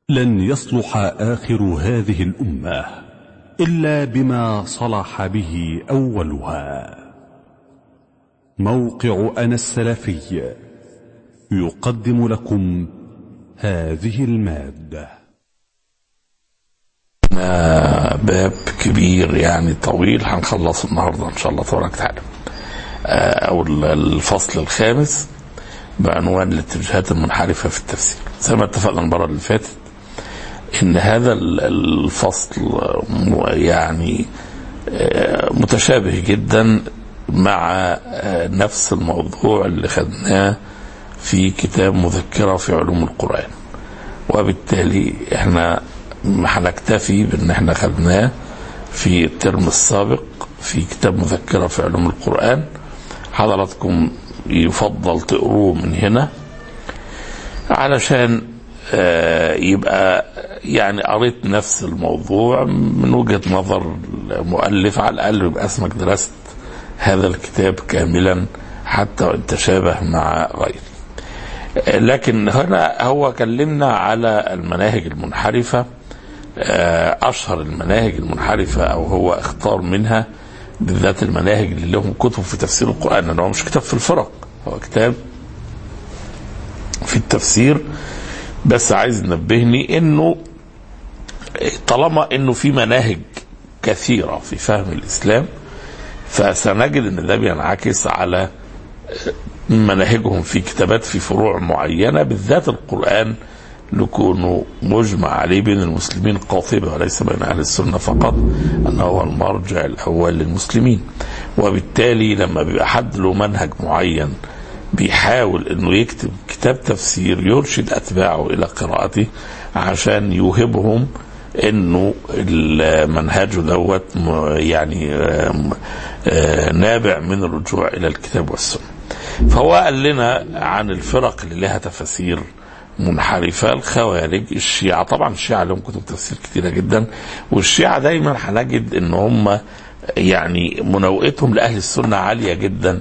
لن يصلح آخر هذه الأمة إلا بما صلح به أولها موقع أنا السلفي يقدم لكم هذه المادة آه، باب كبير يعني طويل هنخلصه النهارده ان شاء الله تبارك وتعالى آه، او الفصل الخامس بعنوان الاتجاهات المنحرفه في التفسير زي ما اتفقنا المره اللي فاتت ان هذا ال- الفصل م- يعني آه، متشابه جدا مع آه، نفس الموضوع اللي خدناه في كتاب مذكره في علوم القران وبالتالي احنا هنكتفي بان احنا خدناه في الترم السابق في كتاب مذكره في علوم القران حضراتكم يفضل تقروه من هنا علشان آه، يبقى يعني قريت نفس الموضوع من وجهه نظر المؤلف على الاقل يبقى اسمك درست هذا الكتاب كاملا حتى وان تشابه مع غيره لكن هنا هو كلمنا على المناهج المنحرفة آه، أشهر المناهج المنحرفة أو هو اختار منها بالذات المناهج اللي لهم كتب في تفسير القرآن لأنه هو مش كتاب في الفرق هو كتاب في التفسير بس عايز نبهني انه طالما انه في مناهج كثيرة في فهم الإسلام فسنجد ان ده بينعكس على مناهجهم في كتابات في فروع معينة بالذات القرآن لكونه مجمع عليه بين المسلمين قاطبة وليس بين أهل السنة فقط أنه هو المرجع الأول للمسلمين وبالتالي لما بيبقى حد له منهج معين بيحاول انه يكتب كتاب تفسير يرشد اتباعه الى قراءته عشان يوهبهم انه المنهج دوت م- يعني آم، آه، نابع من الرجوع الى الكتاب والسنه. فهو قال لنا عن الفرق اللي لها تفاسير منحرفة الخوارج الشيعة طبعا الشيعة لهم كتب تفسير كتيرة جدا والشيعة دايما هنجد ان هم يعني مناوئتهم لأهل السنة عالية جدا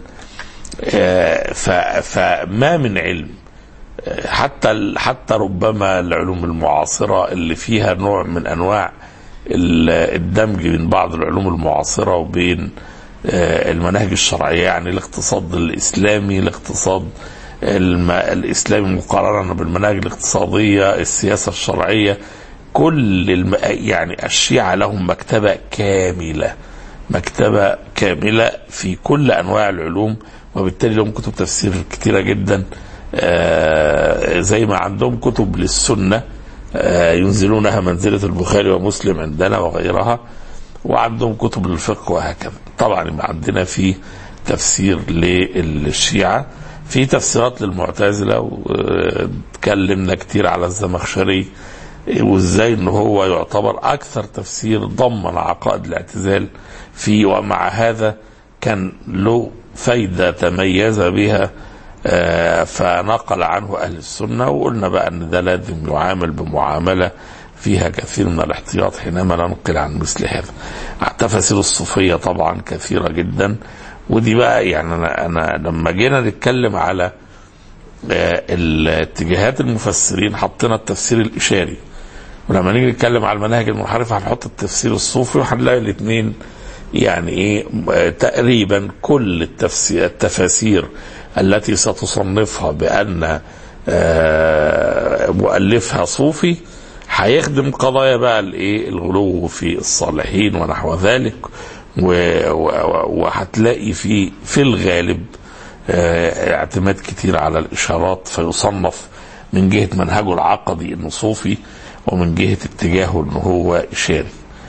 آه، ف- فما من علم آه، حتى ال- حتى ربما العلوم المعاصرة اللي فيها نوع من أنواع ال- الدمج بين بعض العلوم المعاصرة وبين آه، المناهج الشرعية يعني الاقتصاد الإسلامي الاقتصاد الم- الإسلامي مقارنة بالمناهج الاقتصادية السياسة الشرعية كل الم... يعني الشيعة لهم مكتبة كاملة مكتبة كاملة في كل أنواع العلوم وبالتالي لهم كتب تفسير كتيرة جدا آه، زي ما عندهم كتب للسنة آه، ينزلونها منزلة البخاري ومسلم عندنا وغيرها وعندهم كتب للفقه وهكذا طبعا يبقى عندنا في تفسير للشيعة في تفسيرات للمعتزلة وتكلمنا كتير على الزمخشري وازاي ان هو يعتبر اكثر تفسير ضمن عقائد الاعتزال فيه ومع هذا كان له فايدة تميز بها آه، فنقل عنه أهل السنة وقلنا بقى أن ده لازم يعامل بمعاملة فيها كثير من الاحتياط حينما ننقل عن مثل هذا تفاسير الصوفية طبعا كثيرة جدا ودي بقى يعني أنا, أنا لما جينا نتكلم على آه، الاتجاهات المفسرين حطينا التفسير الإشاري ولما نيجي نتكلم على المناهج المنحرفة هنحط التفسير الصوفي وهنلاقي الاثنين يعني ايه آه، تقريبا كل التفسير التفاسير التي ستصنفها بان آه، مؤلفها صوفي هيخدم قضايا بقى الايه الغلو في الصالحين ونحو ذلك و- و- وهتلاقي في في الغالب آه، اعتماد كتير على الاشارات فيصنف من جهه منهجه العقدي انه صوفي ومن جهه اتجاهه انه هو اشاري.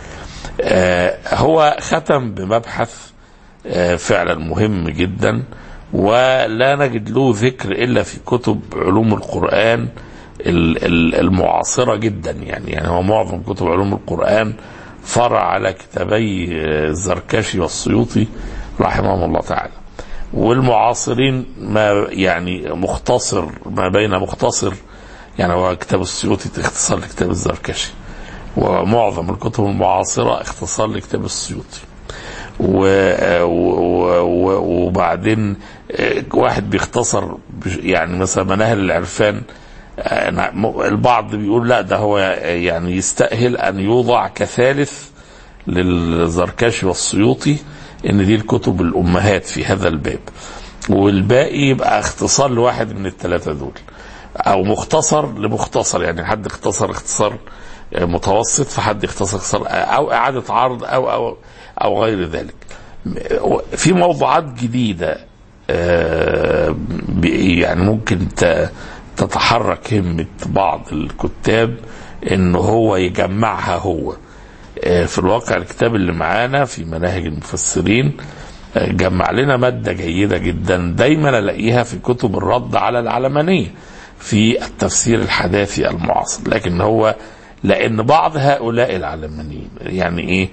آه، هو ختم بمبحث آه، فعلا مهم جدا ولا نجد له ذكر الا في كتب علوم القران ال- ال- المعاصره جدا يعني يعني هو معظم كتب علوم القران فرع على كتابي آه، الزركشي والسيوطي رحمهم الله تعالى والمعاصرين ما يعني مختصر ما بين مختصر يعني هو كتاب السيوطي اختصار لكتاب الزركشي ومعظم الكتب المعاصرة اختصار لكتاب السيوطي و... و... و... وبعدين واحد بيختصر يعني مثلا مناهل العرفان آه، م- البعض بيقول لا ده هو يعني يستأهل أن يوضع كثالث للزركشي والسيوطي ان دي الكتب الامهات في هذا الباب والباقي يبقى اختصار لواحد من الثلاثه دول او مختصر لمختصر يعني حد اختصر اختصار آه، متوسط فحد اختصر اختصار او اعاده عرض او او او غير ذلك في موضوعات جديده آه، ب- يعني ممكن ت- تتحرك همه بعض الكتاب ان هو يجمعها هو آه، في الواقع الكتاب اللي معانا في مناهج المفسرين آه، جمع لنا مادة جيدة جدا دايما الاقيها في كتب الرد على العلمانية في التفسير الحداثي المعاصر لكن هو لان بعض هؤلاء العلمانيين يعني ايه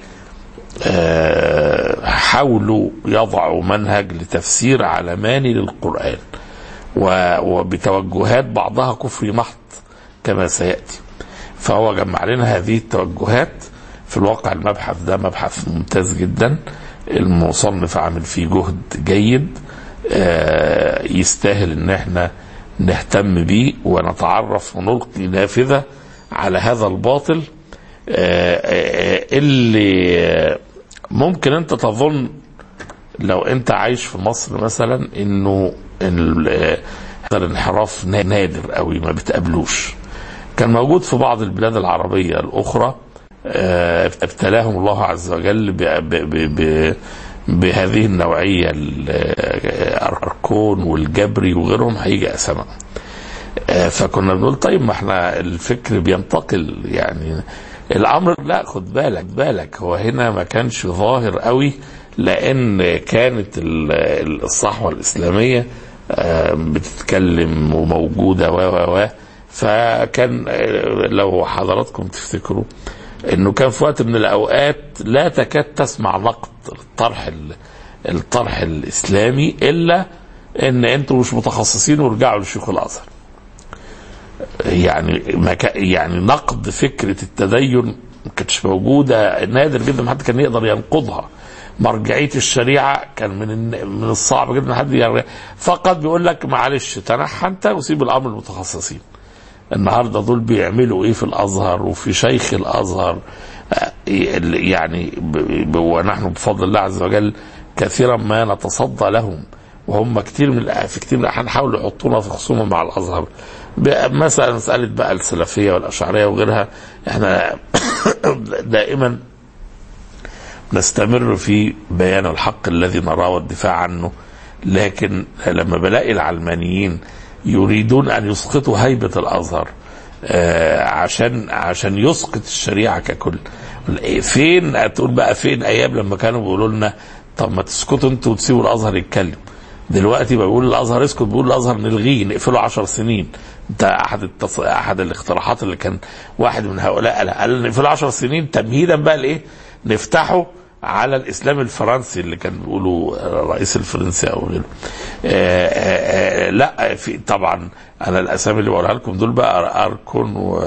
آه، حاولوا يضعوا منهج لتفسير علماني للقرآن و- وبتوجهات بعضها كفري محض كما سيأتي فهو جمع لنا هذه التوجهات في الواقع المبحث ده مبحث ممتاز جدا المصنف عامل فيه جهد جيد آه، يستاهل ان احنا نهتم بيه ونتعرف ونلقي نافذة على هذا الباطل آه، آه، اللي آه، ممكن انت تظن لو انت عايش في مصر مثلا انه ال- آه، هذا الانحراف نا- نادر قوي ما بتقابلوش كان موجود في بعض البلاد العربية الأخرى آه، ابتلاهم الله عز وجل ب- ب- ب- ب- بهذه النوعية الأركون والجبري وغيرهم هيجي أسامة آه، فكنا بنقول طيب ما احنا الفكر بينتقل يعني الامر لا خد بالك بالك هو هنا ما كانش ظاهر قوي لان كانت ال- ال- الصحوه الاسلاميه آه، بتتكلم وموجوده و و و فكان آه، لو حضراتكم تفتكروا انه كان في وقت من الاوقات لا تكاد تسمع نقد الطرح ال- الطرح الاسلامي الا ان انتم مش متخصصين وارجعوا لشيوخ الازهر يعني ما كا- يعني نقد فكره التدين ما كانتش موجوده نادر جدا ما حد كان يقدر ينقضها مرجعيه الشريعه كان من الن- من الصعب جدا حد يرجع فقط بيقول لك معلش تنحى انت وسيب الامر للمتخصصين النهارده دول بيعملوا ايه في الازهر وفي شيخ الازهر آه، يعني ب- ب- ونحن بفضل الله عز وجل كثيرا ما نتصدى لهم وهم كتير من الأ- في كتير من الاحيان حاولوا يحطونا في خصومه مع الازهر ب- مثلا مساله بقى السلفيه والاشعريه وغيرها احنا دائما نستمر في بيان الحق الذي نراه والدفاع عنه لكن لما بلاقي العلمانيين يريدون ان يسقطوا هيبه الازهر آه، عشان عشان يسقط الشريعه ككل فين هتقول بقى فين ايام لما كانوا بيقولوا لنا طب ما تسكتوا انتوا وتسيبوا الازهر يتكلم دلوقتي بقى بيقول الازهر اسكت بيقول الازهر نلغيه نقفله عشر سنين ده احد التص... احد الاقتراحات اللي كان واحد من هؤلاء قال قال نقفله عشر سنين تمهيدا بقى لايه؟ نفتحه على الاسلام الفرنسي اللي كان بيقولوا الرئيس الفرنسي او غيره. آه، آه، آه، لا في طبعا انا الاسامي اللي بقولها لكم دول بقى اركون و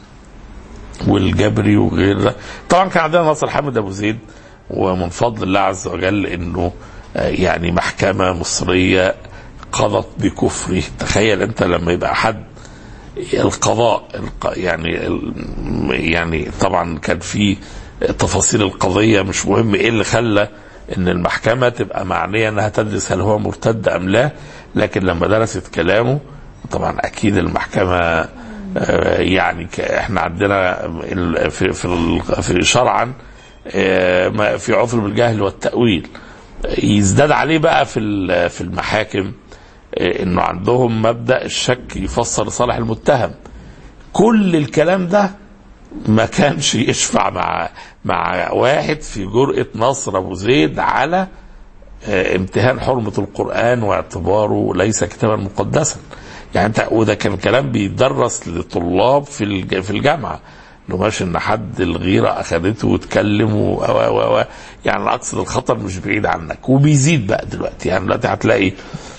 والجبري وغير ده طبعا كان عندنا ناصر حامد ابو زيد ومن فضل الله عز وجل انه آه، يعني محكمه مصريه قضت بكفره تخيل انت لما يبقى حد القضاء الق- يعني ال- يعني طبعا كان في تفاصيل القضيه مش مهم ايه اللي خلى ان المحكمه تبقى معنيه انها تدرس هل هو مرتد ام لا لكن لما درست كلامه طبعا اكيد المحكمه آه، يعني ك- احنا عندنا ال- في في ال- في شرعا آه، ما في عذر بالجهل والتاويل يزداد عليه بقى في ال- في المحاكم آه، انه عندهم مبدا الشك يفسر لصالح المتهم كل الكلام ده ما كانش يشفع مع مع واحد في جرأة نصر أبو زيد على آه، امتهان حرمة القرآن واعتباره ليس كتابا مقدسا يعني انت وده كان كلام بيدرس لطلاب في الج- في الجامعه لو ماشي ان حد الغيره اخذته واتكلم و و و و يعني اقصد الخطر مش بعيد عنك وبيزيد بقى دلوقتي يعني دلوقتي هتلاقي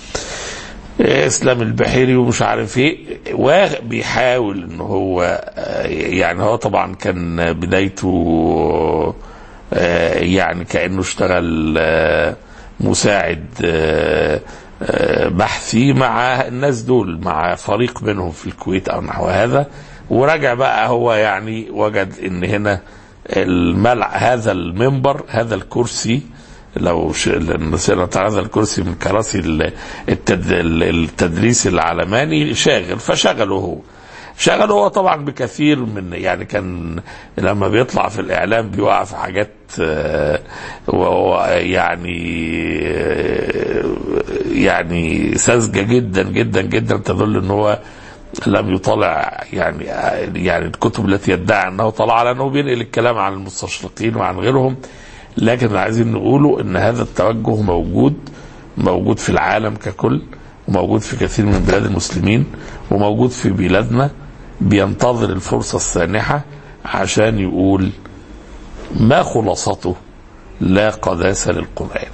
اسلام البحيري ومش عارف ايه وبيحاول ان هو آه، يعني هو طبعا كان بدايته آه، يعني كانه اشتغل آه، مساعد آه، آه، بحثي مع الناس دول مع فريق منهم في الكويت او نحو هذا ورجع بقى هو يعني وجد ان هنا الملع هذا المنبر هذا الكرسي لو ش- نسينا بتاع هذا الكرسي من كراسي ال- التد... التدريس العلماني شاغل فشغله هو شغله هو طبعا بكثير من يعني كان لما بيطلع في الاعلام بيقع في حاجات آه، وهو يعني آه، يعني ساذجه جدا جدا جدا تدل ان هو لم يطلع يعني يعني الكتب التي يدعي انه طلع على انه بينقل الكلام عن المستشرقين وعن غيرهم لكن اللي عايزين نقوله ان هذا التوجه موجود موجود في العالم ككل وموجود في كثير من بلاد المسلمين وموجود في بلادنا بينتظر الفرصة السانحة عشان يقول ما خلاصته لا قداسة للقرآن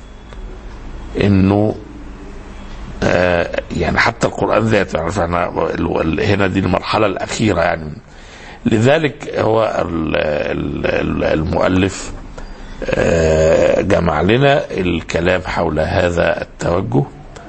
انه آه يعني حتى القرآن ذاته يعني احنا ال- ال- هنا دي المرحلة الأخيرة يعني لذلك هو ال- ال- ال- المؤلف آه، جمع لنا الكلام حول هذا التوجه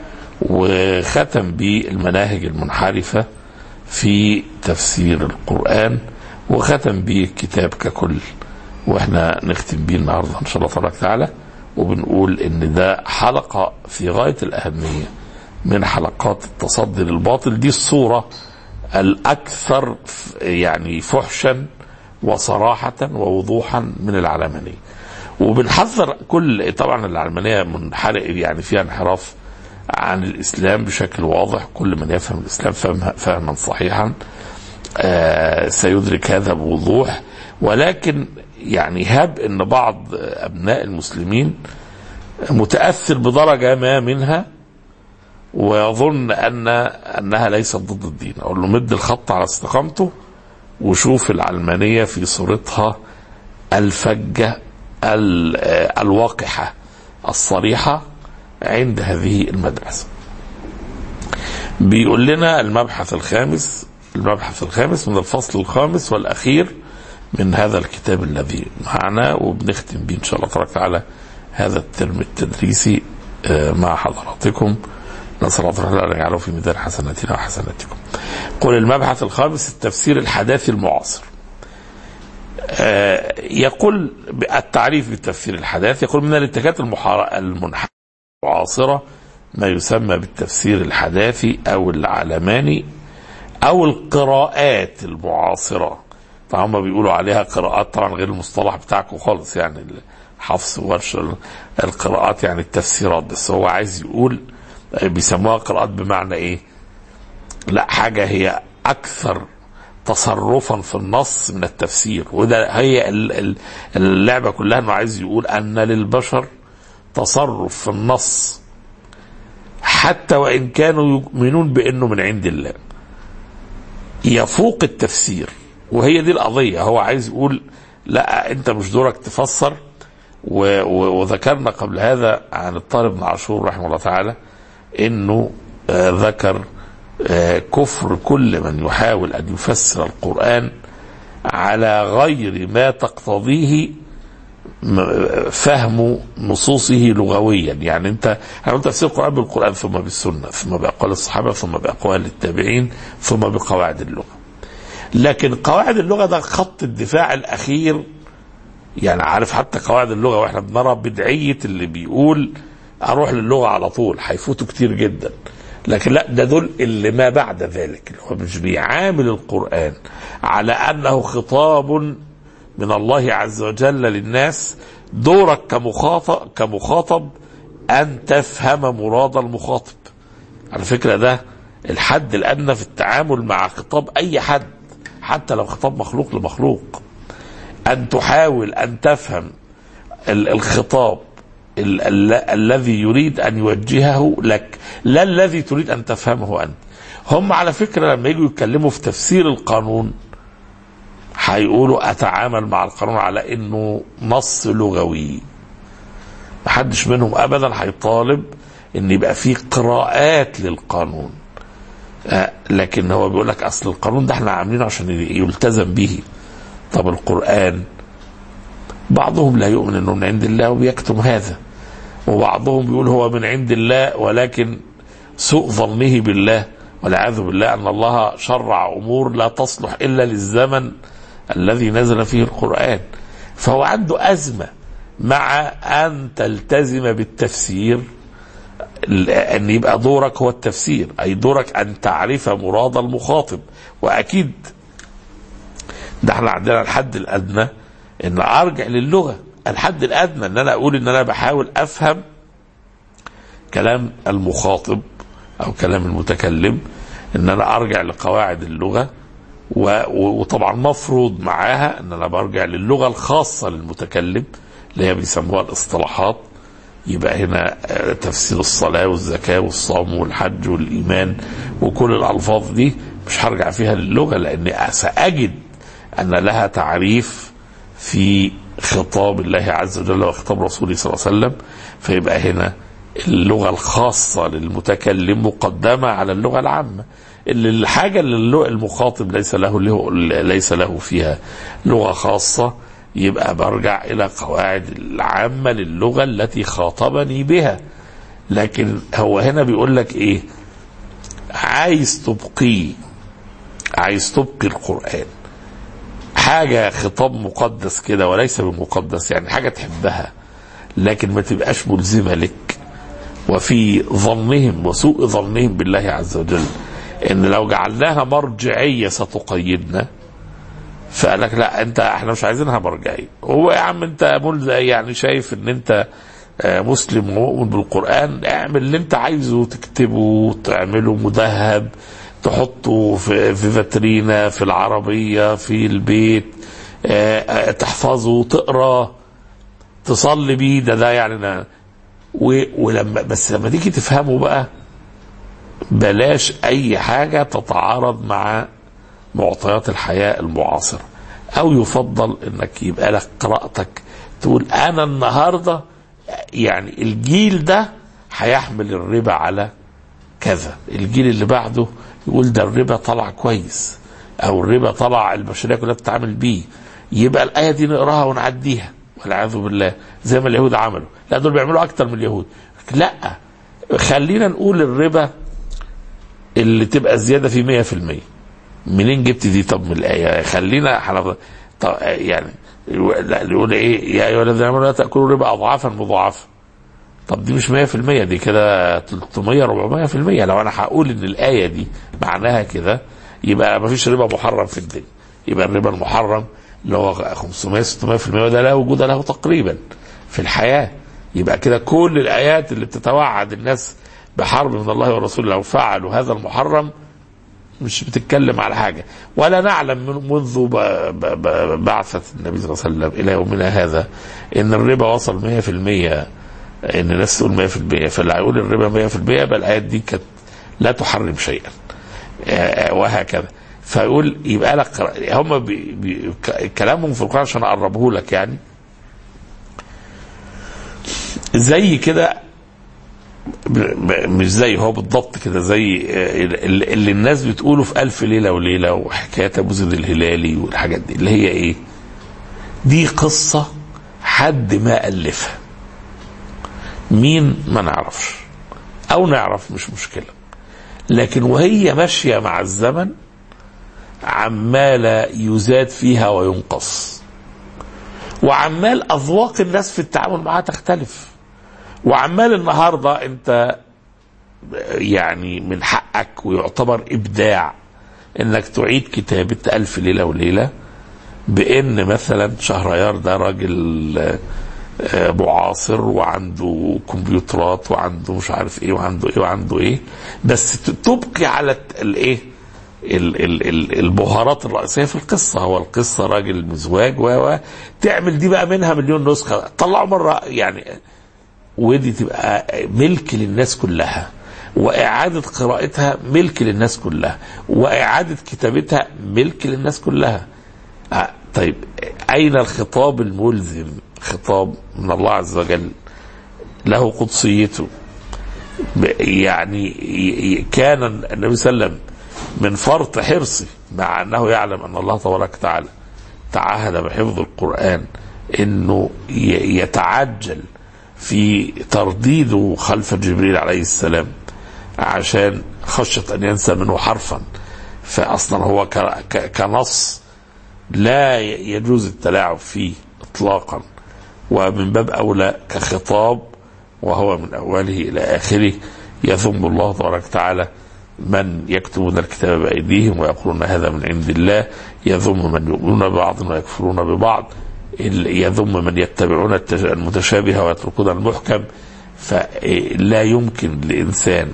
وختم بالمناهج المنحرفة في تفسير القرآن وختم به الكتاب ككل واحنا نختم بيه النهارده ان شاء الله تبارك وتعالى وبنقول ان ده حلقة في غاية الأهمية من حلقات التصدي للباطل دي الصورة الأكثر ف- يعني فحشا وصراحة ووضوحا من العلمانية وبنحذر كل طبعا العلمانية منحرق يعني فيها انحراف عن الإسلام بشكل واضح كل من يفهم الإسلام فهم- فهما صحيحا آه، سيدرك هذا بوضوح ولكن يعني هب ان بعض ابناء المسلمين متاثر بدرجه ما منها ويظن ان انها ليست ضد الدين اقول له مد الخط على استقامته وشوف العلمانيه في صورتها الفجه ال- آه، الواقحه الصريحه عند هذه المدرسه بيقول لنا المبحث الخامس المبحث الخامس من الفصل الخامس والأخير من هذا الكتاب الذي معنا وبنختم به إن شاء الله تبارك وتعالى هذا الترم التدريسي آه، مع حضراتكم نسأل الله تبارك وتعالى أن يجعله في ميزان حسناتنا وحسناتكم قل المبحث الخامس التفسير الحداثي المعاصر آه، يقول التعريف بالتفسير الحداثي يقول من الاتجاهات المحار- المنحرفة المعاصرة ما يسمى بالتفسير الحداثي أو العلماني أو القراءات المعاصرة فهم بيقولوا عليها قراءات طبعا غير المصطلح بتاعكم خالص يعني حفص ورش القراءات يعني التفسيرات بس هو عايز يقول بيسموها قراءات بمعنى ايه لا حاجة هي أكثر تصرفا في النص من التفسير وده هي ال- ال- اللعبة كلها انه عايز يقول ان للبشر تصرف في النص حتى وان كانوا يؤمنون بانه من عند الله يفوق التفسير وهي دي القضية هو عايز يقول لا انت مش دورك تفسر و- و- وذكرنا قبل هذا عن الطالب بن عاشور رحمه الله تعالى انه آه، ذكر آه، كفر كل من يحاول ان يفسر القرآن على غير ما تقتضيه م- فهم نصوصه لغويا يعني انت هنقول تفسير القرآن بالقرآن ثم بالسنة ثم بأقوال الصحابة ثم بأقوال التابعين ثم بقواعد اللغة لكن قواعد اللغة ده خط الدفاع الأخير يعني عارف حتى قواعد اللغة واحنا بنرى بدعية اللي بيقول أروح للغة على طول هيفوتوا كتير جدا لكن لا ده دول اللي ما بعد ذلك اللي هو مش بيعامل القرآن على أنه خطاب من الله عز وجل للناس دورك كمخاطب كمخاطب أن تفهم مراد المخاطب على فكرة ده الحد الأدنى في التعامل مع خطاب أي حد حتى لو خطاب مخلوق لمخلوق أن تحاول أن تفهم ال- الخطاب ال- ال- الذي يريد أن يوجهه لك لا الذي تريد أن تفهمه أنت هم على فكرة لما يجوا يتكلموا في تفسير القانون هيقولوا أتعامل مع القانون على أنه نص لغوي محدش منهم أبدا هيطالب أن يبقى فيه قراءات للقانون آه، لكن هو بيقول لك أصل القانون ده احنا عاملينه عشان يلتزم به طب القرآن بعضهم لا يؤمن انه من عند الله وبيكتم هذا وبعضهم بيقول هو من عند الله ولكن سوء ظنه بالله والعياذ بالله ان الله شرع امور لا تصلح الا للزمن الذي نزل فيه القران فهو عنده ازمه مع ان تلتزم بالتفسير ان يبقى دورك هو التفسير اي دورك ان تعرف مراد المخاطب واكيد ده احنا عندنا الحد الادنى ان ارجع للغه الحد الادنى ان انا اقول ان انا بحاول افهم كلام المخاطب او كلام المتكلم ان انا ارجع لقواعد اللغه و- و- وطبعا مفروض معاها ان انا برجع للغه الخاصه للمتكلم اللي هي بيسموها الاصطلاحات يبقى هنا آه، تفسير الصلاه والزكاه والصوم والحج والايمان وكل الالفاظ دي مش هرجع فيها للغه لاني ساجد ان لها تعريف في خطاب الله عز وجل وخطاب رسوله صلى الله عليه وسلم فيبقى هنا اللغة الخاصة للمتكلم مقدمة على اللغة العامة اللي الحاجة اللي اللغة المخاطب ليس له, له ليس له فيها لغة خاصة يبقى برجع إلى قواعد العامة للغة التي خاطبني بها لكن هو هنا بيقول لك إيه عايز تبقي عايز تبقي القرآن حاجة خطاب مقدس كده وليس بمقدس يعني حاجة تحبها لكن ما تبقاش ملزمة لك وفي ظنهم وسوء ظنهم بالله عز وجل ان لو جعلناها مرجعية ستقيدنا فقال لك لا انت احنا مش عايزينها مرجعية هو يا عم انت ملزم يعني شايف ان انت آه، مسلم ومؤمن بالقرآن اعمل اللي انت عايزه تكتبه تعمله مذهب تحطه في في فاترينا في العربية في البيت آه، آه، تحفظه تقراه تصلي بيه ده ده يعني أنا و- ولما بس لما تيجي تفهمه بقى بلاش اي حاجه تتعارض مع معطيات الحياه المعاصره او يفضل انك يبقى لك قراءتك تقول انا النهارده يعني الجيل ده هيحمل الربا على كذا الجيل اللي بعده يقول ده الربا طلع كويس او الربا طلع البشريه كلها بتتعامل بيه يبقى الايه دي نقراها ونعديها والعياذ بالله زي ما اليهود عملوا لا دول بيعملوا اكتر من اليهود لا خلينا نقول الربا اللي تبقى الزياده فيه 100% منين جبت دي طب من الايه خلينا حلف... طب يعني لا يقول ايه يا ايها الذين امنوا لا تاكلوا الربا اضعافا مضاعفه طب دي مش 100% دي كده 300 400% لو انا هقول ان الايه دي معناها كده يبقى ما فيش ربا محرم في الدنيا يبقى الربا المحرم اللي هو 500 600% وده لا وجود له تقريبا في الحياه يبقى كده كل الايات اللي بتتوعد الناس بحرب من الله ورسوله لو فعلوا هذا المحرم مش بتتكلم على حاجة ولا نعلم من منذ ب- ب- ب- بعثة النبي صلى الله عليه وسلم إلى يومنا هذا إن الربا وصل 100% إن الناس تقول 100% فاللي هيقول الربا 100% يبقى الآيات دي كانت لا تحرم شيئا آه، وهكذا فيقول يبقى لك قراءة. هم بي بي ك- كلامهم في القرآن عشان أقربه لك يعني زي كده ب- ب- مش زي هو بالضبط كده زي آه، اللي اللي الناس بتقوله في ألف ليلة وليلة وحكاية أبو زيد الهلالي والحاجات دي اللي هي إيه؟ دي قصة حد ما ألفها مين ما نعرفش أو نعرف مش مشكلة لكن وهي ماشية مع الزمن عمالة يزاد فيها وينقص وعمال أذواق الناس في التعامل معها تختلف وعمال النهارده انت يعني من حقك ويعتبر ابداع انك تعيد كتابة ألف ليلة وليلة بان مثلا شهريار ده راجل آه، معاصر وعنده كمبيوترات وعنده مش عارف ايه وعنده ايه وعنده ايه بس ت- تبقي على الت- الايه ال- ال- ال- البهارات الرئيسيه في القصه هو القصه راجل مزواج و و- تعمل دي بقى منها مليون نسخه طلعوا مره يعني ودي تبقى ملك للناس كلها وإعادة قراءتها ملك للناس كلها وإعادة كتابتها ملك للناس كلها آه، طيب أين الخطاب الملزم خطاب من الله عز وجل له قدسيته ب- يعني ي- ي- كان النبي صلى الله عليه وسلم من فرط حرصه مع أنه يعلم أن الله تبارك وتعالى تعهد بحفظ القرآن أنه ي- يتعجل في ترديده خلف جبريل عليه السلام عشان خشيه ان ينسى منه حرفا فاصلا هو ك- ك- كنص لا ي- يجوز التلاعب فيه اطلاقا ومن باب اولى كخطاب وهو من اوله الى اخره يذم الله تبارك وتعالى من يكتبون الكتاب بايديهم ويقولون هذا من عند الله يذم من يؤمنون ببعض ويكفرون ببعض ال- يذم من يتبعون التش- المتشابه ويتركون المحكم فلا يمكن لانسان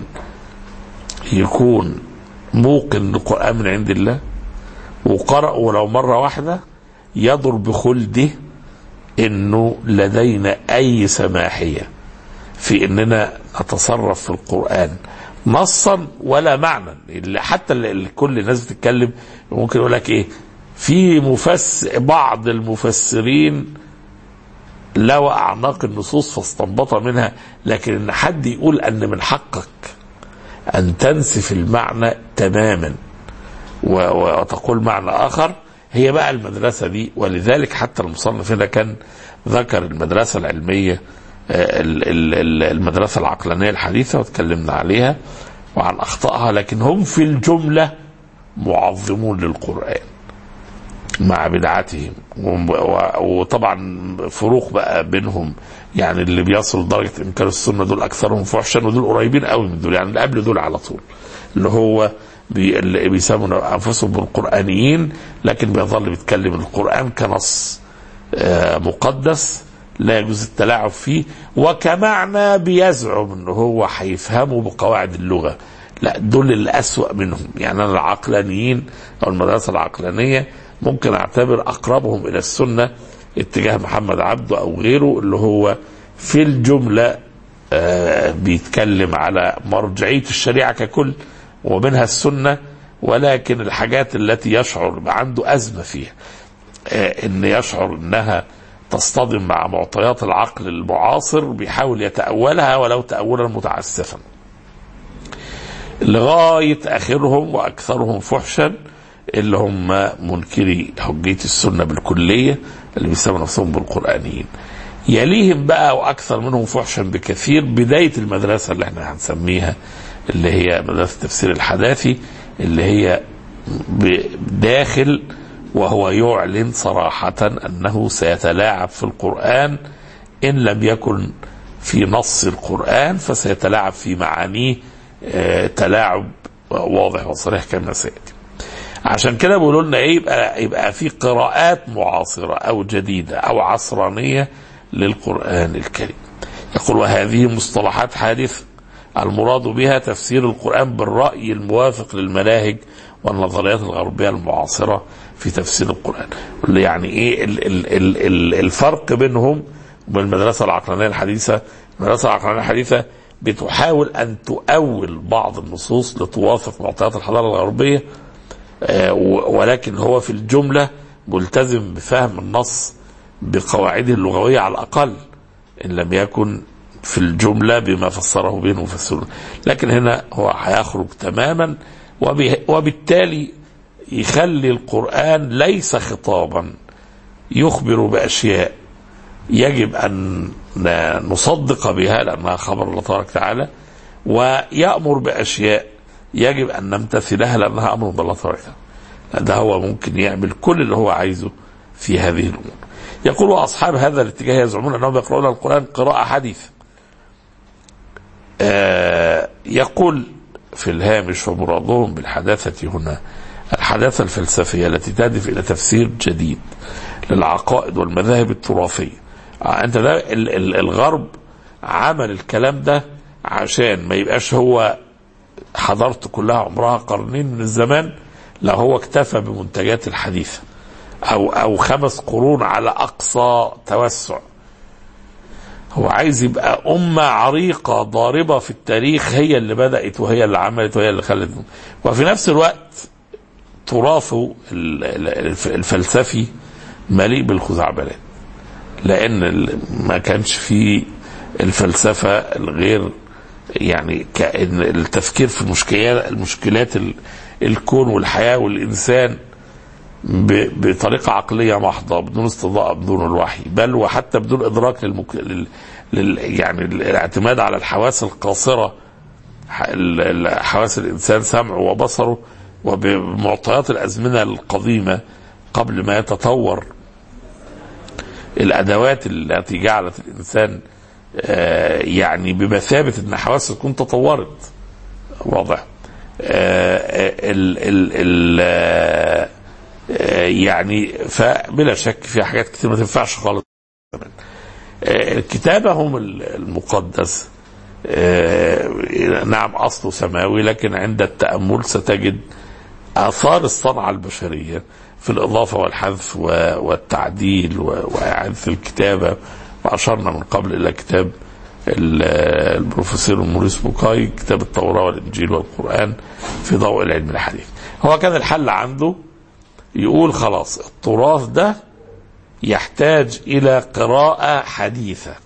يكون موقن ان القران من عند الله وقرأ ولو مرة واحدة يضر بخلده انه لدينا اي سماحية في اننا نتصرف في القرآن نصا ولا معنى اللي حتى اللي اللي كل الناس بتتكلم ممكن يقول لك ايه في مفس بعض المفسرين لوى اعناق النصوص فاستنبط منها لكن ان حد يقول ان من حقك ان تنسف المعنى تماما و- و- وتقول معنى اخر هي بقى المدرسه دي ولذلك حتى المصنف هنا كان ذكر المدرسه العلميه آه، ال- ال- ال- المدرسه العقلانيه الحديثه وتكلمنا عليها وعن اخطائها لكن هم في الجمله معظمون للقران مع بدعتهم وم- و- وطبعا فروق بقى بينهم يعني اللي بيصل لدرجه انكار السنه دول اكثرهم فحشا ودول قريبين قوي من دول يعني اللي قبل دول على طول اللي هو بي اللي بيسموا انفسهم بالقرانيين لكن بيظل بيتكلم القران كنص آه، مقدس لا يجوز التلاعب فيه وكمعنى بيزعم ان هو هيفهمه بقواعد اللغه لا دول الأسوأ منهم يعني أنا العقلانيين أو المدرسة العقلانية ممكن أعتبر أقربهم إلى السنة اتجاه محمد عبده أو غيره اللي هو في الجملة آه، بيتكلم على مرجعية الشريعة ككل ومنها السنة ولكن الحاجات التي يشعر عنده أزمة فيها آه، ان يشعر انها تصطدم مع معطيات العقل المعاصر بيحاول يتأولها ولو تأولا متعسفا لغاية آخرهم وأكثرهم فحشا اللي هم منكري حجية السنة بالكلية اللي بيسموا نفسهم بالقرآنيين يليهم بقى وأكثر منهم فحشا بكثير بداية المدرسة اللي احنا هنسميها اللي هي مدرسة التفسير الحداثي اللي هي داخل وهو يعلن صراحة أنه سيتلاعب في القرآن إن لم يكن في نص القرآن فسيتلاعب في معانيه آه، تلاعب واضح وصريح كما سيأتي عشان كده بيقولوا لنا ايه يبقى يبقى في قراءات معاصره او جديده او عصرانيه للقران الكريم. يقول وهذه مصطلحات حادثه المراد بها تفسير القران بالراي الموافق للمناهج والنظريات الغربيه المعاصره في تفسير القران. يعني ايه ال ال ال ال الفرق بينهم وبين المدرسه العقلانيه الحديثه؟ المدرسه العقلانيه الحديثه بتحاول ان تؤول بعض النصوص لتوافق معطيات الحضاره الغربيه آه، ولكن هو في الجملة ملتزم بفهم النص بقواعده اللغوية على الأقل إن لم يكن في الجملة بما فسره به المفسرون لكن هنا هو هيخرج تماما وبه- وبالتالي يخلي القرآن ليس خطابا يخبر بأشياء يجب أن ن- نصدق بها لأنها خبر الله تبارك وتعالى ويأمر بأشياء يجب أن نمتثلها لأنها أمر من الله تبارك وتعالى ده هو ممكن يعمل كل اللي هو عايزه في هذه الأمور يقول أصحاب هذا الاتجاه يزعمون أنهم يقرؤون القرآن قراءة حديثة آه يقول في الهامش ومرادهم بالحداثة هنا الحداثة الفلسفية التي تهدف إلى تفسير جديد للعقائد والمذاهب التراثية آه أنت ده ال- ال- الغرب عمل الكلام ده عشان ما يبقاش هو حضارته كلها عمرها قرنين من الزمان لا هو اكتفى بمنتجات الحديثة أو أو خمس قرون على أقصى توسع هو عايز يبقى أمة عريقة ضاربة في التاريخ هي اللي بدأت وهي اللي عملت وهي اللي خلت وفي نفس الوقت تراثه ال- ال- الف- الفلسفي مليء بالخزعبلات لأن ال- ما كانش فيه الفلسفة الغير يعني كأن التفكير في المشكلات المشكلات ال- الكون والحياة والإنسان ب- بطريقة عقلية محضة بدون استضاءة بدون الوحي بل وحتى بدون إدراك للمك... لل... لل... يعني الاعتماد على الحواس القاصرة ح- ال- ال- حواس الانسان سمعه وبصره وبمعطيات الازمنه القديمه قبل ما يتطور الادوات التي جعلت الانسان آه، يعني بمثابه ان حواسه تكون تطورت واضح آه، ال ال ال آه، آه، يعني فبلا شك في حاجات كتير ما تنفعش خالص آه، كتابهم المقدس آه، نعم اصله سماوي لكن عند التامل ستجد اثار الصنعه البشريه في الاضافه والحذف و- والتعديل و- واعاده الكتابه واشرنا من قبل الى كتاب ال- البروفيسور موريس بوكاي كتاب التوراه والانجيل والقران في ضوء العلم الحديث هو كان الحل عنده يقول خلاص التراث ده يحتاج الى قراءه حديثه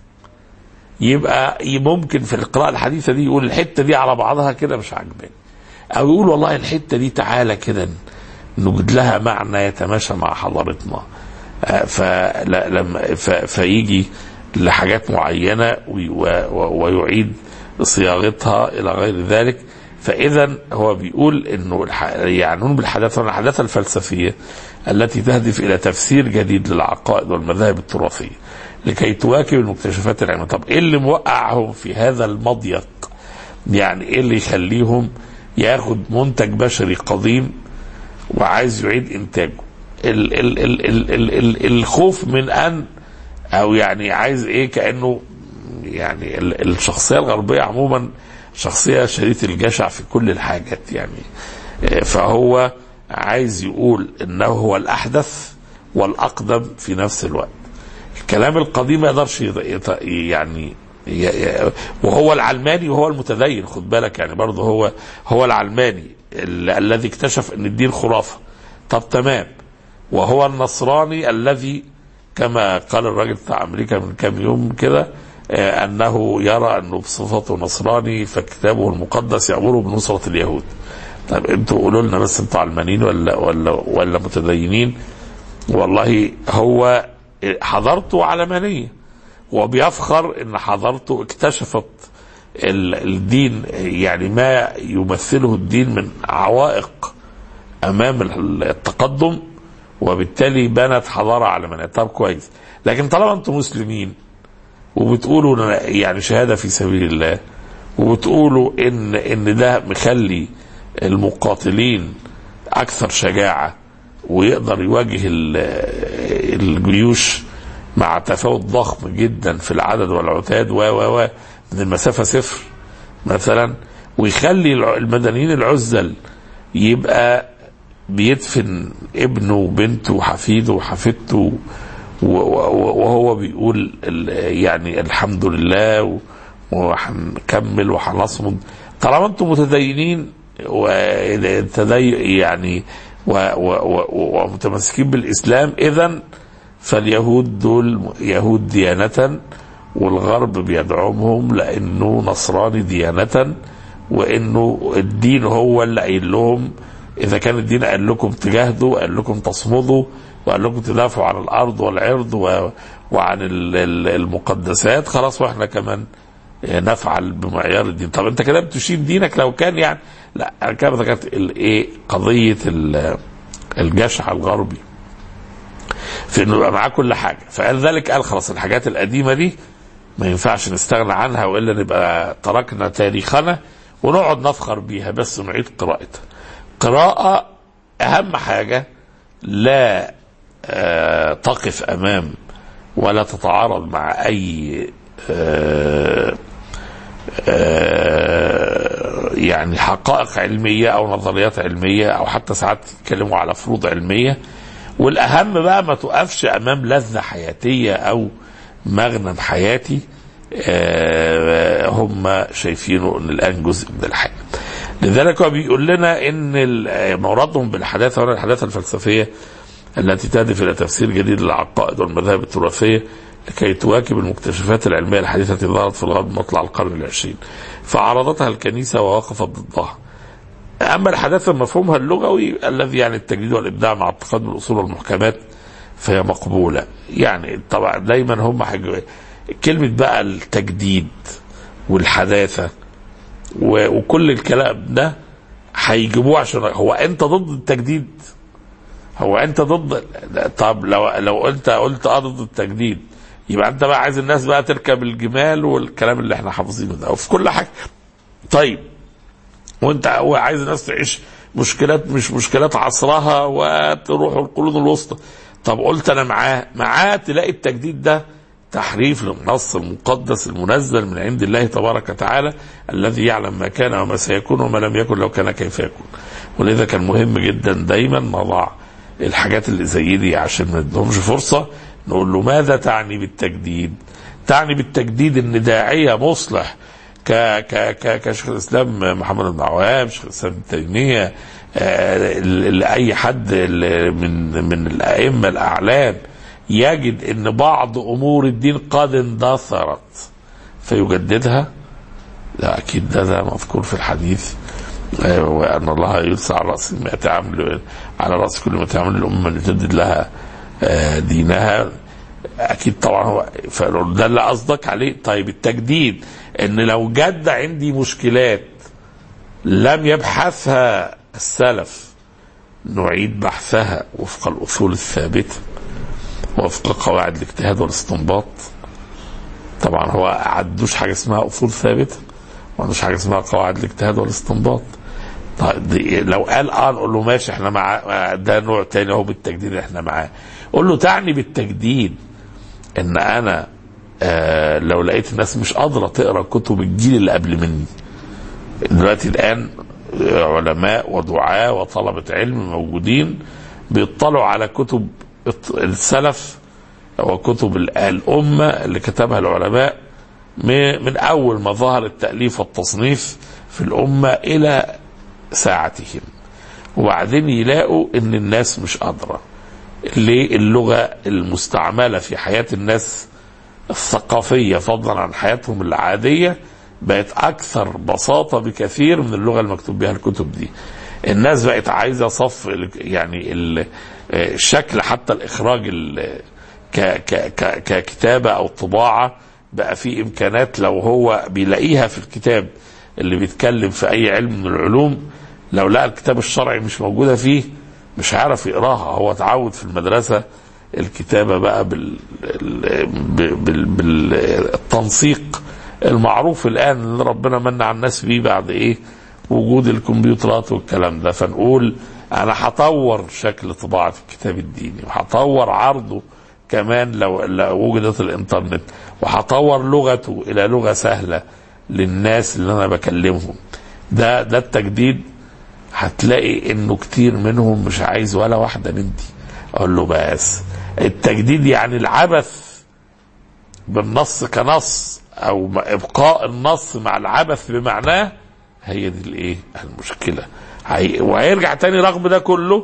يبقى ممكن في القراءه الحديثه دي يقول الحته دي على بعضها كده مش عاجباني او يقول والله الحته دي تعالى كده نوجد لها معنى يتماشى مع حضارتنا آه، فلا- لما ف- فيجي لحاجات معينه وي- و- و- ويعيد صياغتها الى غير ذلك فاذا هو بيقول انه الح- يعنون بالحداثه الحداثه الفلسفيه التي تهدف الى تفسير جديد للعقائد والمذاهب التراثيه لكي تواكب المكتشفات العلميه طب ايه اللي موقعهم في هذا المضيق يعني ايه اللي يخليهم ياخد منتج بشري قديم وعايز يعيد انتاجه ال ال ال ال ال ال الخوف من ان او يعني عايز ايه كانه يعني ال- الشخصيه الغربيه عموما شخصيه شديده الجشع في كل الحاجات يعني آه، فهو عايز يقول انه هو الاحدث والاقدم في نفس الوقت الكلام القديم ما يقدرش يط- يط- يعني ي- ي- وهو العلماني وهو المتدين خد بالك يعني برضه هو هو العلماني ال- الذي اكتشف ان الدين خرافه طب تمام وهو النصراني الذي كما قال الراجل بتاع امريكا من كام يوم كده آه، انه يرى انه بصفته نصراني فكتابه المقدس يامره بنصره اليهود طيب انتوا قولوا لنا بس انتوا علمانيين ولا ولا ولا متدينين والله هو حضارته علمانيه وبيفخر ان حضارته اكتشفت ال- الدين يعني ما يمثله الدين من عوائق امام ال- التقدم وبالتالي بنت حضاره علمانيه طب كويس لكن طالما انتم مسلمين وبتقولوا إن- يعني شهاده في سبيل الله وبتقولوا ان ان ده مخلي المقاتلين اكثر شجاعه ويقدر يواجه ال- الجيوش مع تفاوت ضخم جدا في العدد والعتاد و و و من المسافه صفر مثلا ويخلي الع- المدنيين العزل يبقى بيدفن ابنه وبنته وحفيده وحفيدته و- و- وهو بيقول ال- يعني الحمد لله و- وهنكمل وهنصمد طالما انتم متدينين وتدي يعني و- و- و- ومتمسكين بالاسلام اذا فاليهود دول يهود ديانة والغرب بيدعمهم لانه نصراني ديانة وانه الدين هو اللي قايل لهم اذا كان الدين قال لكم تجاهدوا قال لكم تصمدوا وقال لكم تدافعوا عن الارض والعرض و- وعن ال- ال- المقدسات خلاص واحنا كمان نفعل بمعيار الدين طب انت كده بتشيل دينك لو كان يعني لا أنا كده ذكرت الايه قضيه ال- الجشع الغربي في انه يبقى معاه كل حاجه فقال ذلك قال خلاص الحاجات القديمه دي ما ينفعش نستغنى عنها والا نبقى تركنا تاريخنا ونقعد نفخر بيها بس نعيد قراءتها قراءه اهم حاجه لا آه تقف امام ولا تتعارض مع اي آه آه يعني حقائق علميه او نظريات علميه او حتى ساعات يتكلموا على فروض علميه والاهم بقى ما تقفش امام لذه حياتيه او مغنم حياتي آه، هم شايفينه ان الان جزء من الحياه. لذلك هو بيقول لنا ان ال- مرادهم بالحداثه هنا الحداثه الفلسفيه التي تهدف الى تفسير جديد للعقائد والمذاهب التراثيه لكي تواكب المكتشفات العلميه الحديثه التي ظهرت في الغرب مطلع القرن العشرين. فعرضتها الكنيسه ووقفت ضدها. اما الحداثه مفهومها اللغوي الذي يعني التجديد والابداع مع التقدم الاصول والمحكمات فهي مقبوله يعني طبعا دايما هم حاجة كلمه بقى التجديد والحداثه و- وكل الكلام ده هيجيبوه عشان هو انت ضد التجديد هو انت ضد طب لو لو انت قلت اه ضد التجديد يبقى انت بقى عايز الناس بقى تركب الجمال والكلام اللي احنا حافظينه ده وفي كل حاجه طيب وانت هو عايز الناس تعيش مشكلات مش مشكلات عصرها وتروح القرون الوسطى طب قلت انا معاه معاه تلاقي التجديد ده تحريف للنص المقدس المنزل من عند الله تبارك وتعالى الذي يعلم ما كان وما سيكون وما لم يكن لو كان كيف يكون ولذا كان مهم جدا دايما نضع الحاجات اللي زي دي عشان ما ندهمش فرصه نقول له ماذا تعني بالتجديد؟ تعني بالتجديد ان داعيه مصلح ك ك ك كشيخ الاسلام محمد بن عوام شيخ الاسلام ابن تيميه آه، ل- لاي حد ل- من من الائمه الاعلام يجد ان بعض امور الدين قد اندثرت فيجددها لا اكيد ده ده مذكور في الحديث آه، وان الله يرسل على راس 100 عام ل- على راس كل 100 عام الامه لتجدد لها آه، دينها اكيد طبعا هو فده اللي قصدك عليه طيب التجديد ان لو جد عندي مشكلات لم يبحثها السلف نعيد بحثها وفق الاصول الثابته وفق قواعد الاجتهاد والاستنباط طبعا هو ما عندوش حاجه اسمها اصول ثابته ما عندوش حاجه اسمها قواعد الاجتهاد والاستنباط طيب دي لو قال اه نقول له ماشي احنا مع ده نوع تاني اهو بالتجديد احنا معاه قول له تعني بالتجديد ان انا آه لو لقيت الناس مش قادره تقرا كتب الجيل اللي قبل مني دلوقتي الان علماء ودعاة وطلبة علم موجودين بيطلعوا على كتب السلف وكتب ال- الأمة اللي كتبها العلماء م- من أول ما ظهر التأليف والتصنيف في الأمة إلى ساعتهم وبعدين يلاقوا إن الناس مش قادرة ليه اللغة المستعملة في حياة الناس الثقافية فضلا عن حياتهم العادية بقت أكثر بساطة بكثير من اللغة المكتوب بها الكتب دي الناس بقت عايزة صف ال- يعني ال- الشكل حتى الإخراج ال- ك- ك- ك- ككتابة أو طباعة بقى في إمكانات لو هو بيلاقيها في الكتاب اللي بيتكلم في أي علم من العلوم لو لقى الكتاب الشرعي مش موجودة فيه مش عارف يقراها هو اتعود في المدرسة الكتابة بقى بال... بال... بال... بالتنسيق المعروف الآن اللي ربنا من على الناس بيه بعد إيه وجود الكمبيوترات والكلام ده فنقول أنا هطور شكل طباعة الكتاب الديني وهطور عرضه كمان لو, لو وجدت الإنترنت وهطور لغته إلى لغة سهلة للناس اللي أنا بكلمهم ده ده التجديد هتلاقي انه كتير منهم مش عايز ولا واحده من دي اقول له بس التجديد يعني العبث بالنص كنص او م- ابقاء النص مع العبث بمعناه هي دي الايه المشكله هي وهيرجع تاني رغم ده كله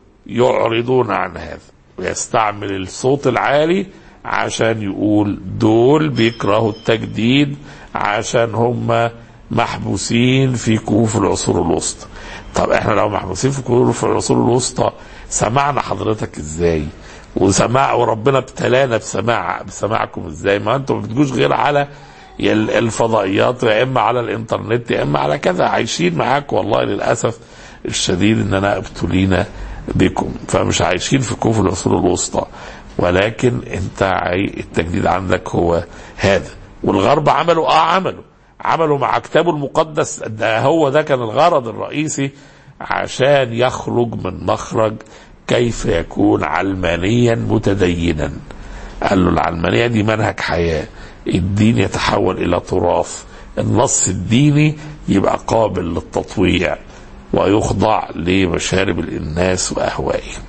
يعرضون عن هذا ويستعمل الصوت العالي عشان يقول دول بيكرهوا التجديد عشان هم محبوسين في كهوف العصور الوسطى طب احنا لو محبوسين في كهوف العصور الوسطى سمعنا حضرتك ازاي وسماع وربنا ابتلانا بسماع بسماعكم ازاي ما انتم ما بتجوش غير على ال- الفضائيات يا اما على الانترنت يا اما على كذا عايشين معاك والله للاسف الشديد اننا ابتلينا بكم فمش عايشين في كهوف العصور الوسطى ولكن انت عاي- التجديد عندك هو هذا والغرب عملوا اه عملوا عملوا مع كتابه المقدس ده هو ده كان الغرض الرئيسي عشان يخرج من مخرج كيف يكون علمانيا متدينا قال له العلمانية دي منهج حياة الدين يتحول إلى تراث النص الديني يبقى قابل للتطويع ويخضع لمشارب الناس وأهوائهم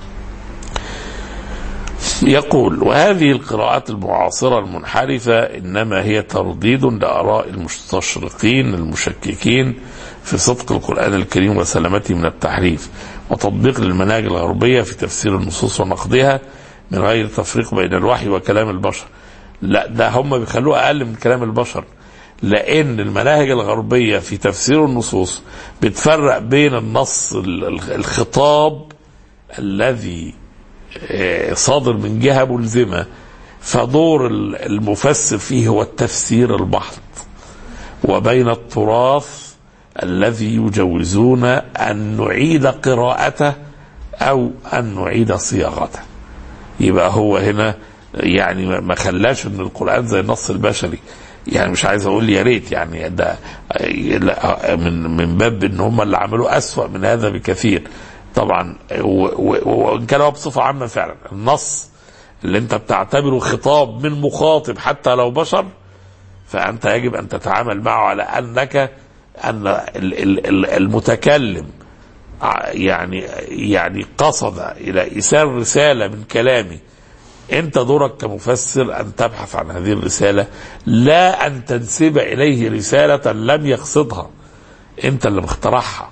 يقول وهذه القراءات المعاصرة المنحرفة إنما هي ترديد لآراء المستشرقين المشككين في صدق القرآن الكريم وسلامته من التحريف وتطبيق للمناهج الغربية في تفسير النصوص ونقدها من غير تفريق بين الوحي وكلام البشر لا ده هم بيخلوه أقل من كلام البشر لأن المناهج الغربية في تفسير النصوص بتفرق بين النص ال- الخطاب الذي آه، صادر من جهة ملزمة فدور ال- المفسر فيه هو التفسير البحث وبين التراث الذي يجوزون أن نعيد قراءته أو أن نعيد صياغته يبقى هو هنا يعني ما- ما خلاش ان القران زي النص البشري يعني مش عايز اقول يا ريت يعني ده لا، من من باب ان هم اللي عملوه اسوا من هذا بكثير طبعا و- و- وان كان هو بصفه عامه فعلا النص اللي انت بتعتبره خطاب من مخاطب حتى لو بشر فانت يجب ان تتعامل معه على انك ان ال- ال- ال- المتكلم ع- يعني يعني قصد الى ايصال رساله من كلامه انت دورك كمفسر ان تبحث عن هذه الرساله لا ان تنسب اليه رساله لم يقصدها انت اللي مخترعها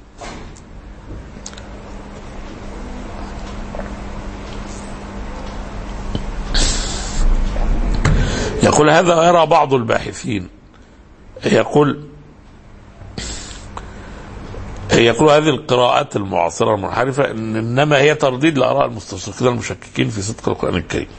يقول هذا يرى بعض الباحثين يقول يقول هذه القراءات المعاصرة المنحرفة إن إنما هي ترديد لآراء المستشرقين المشككين في صدق القرآن الكريم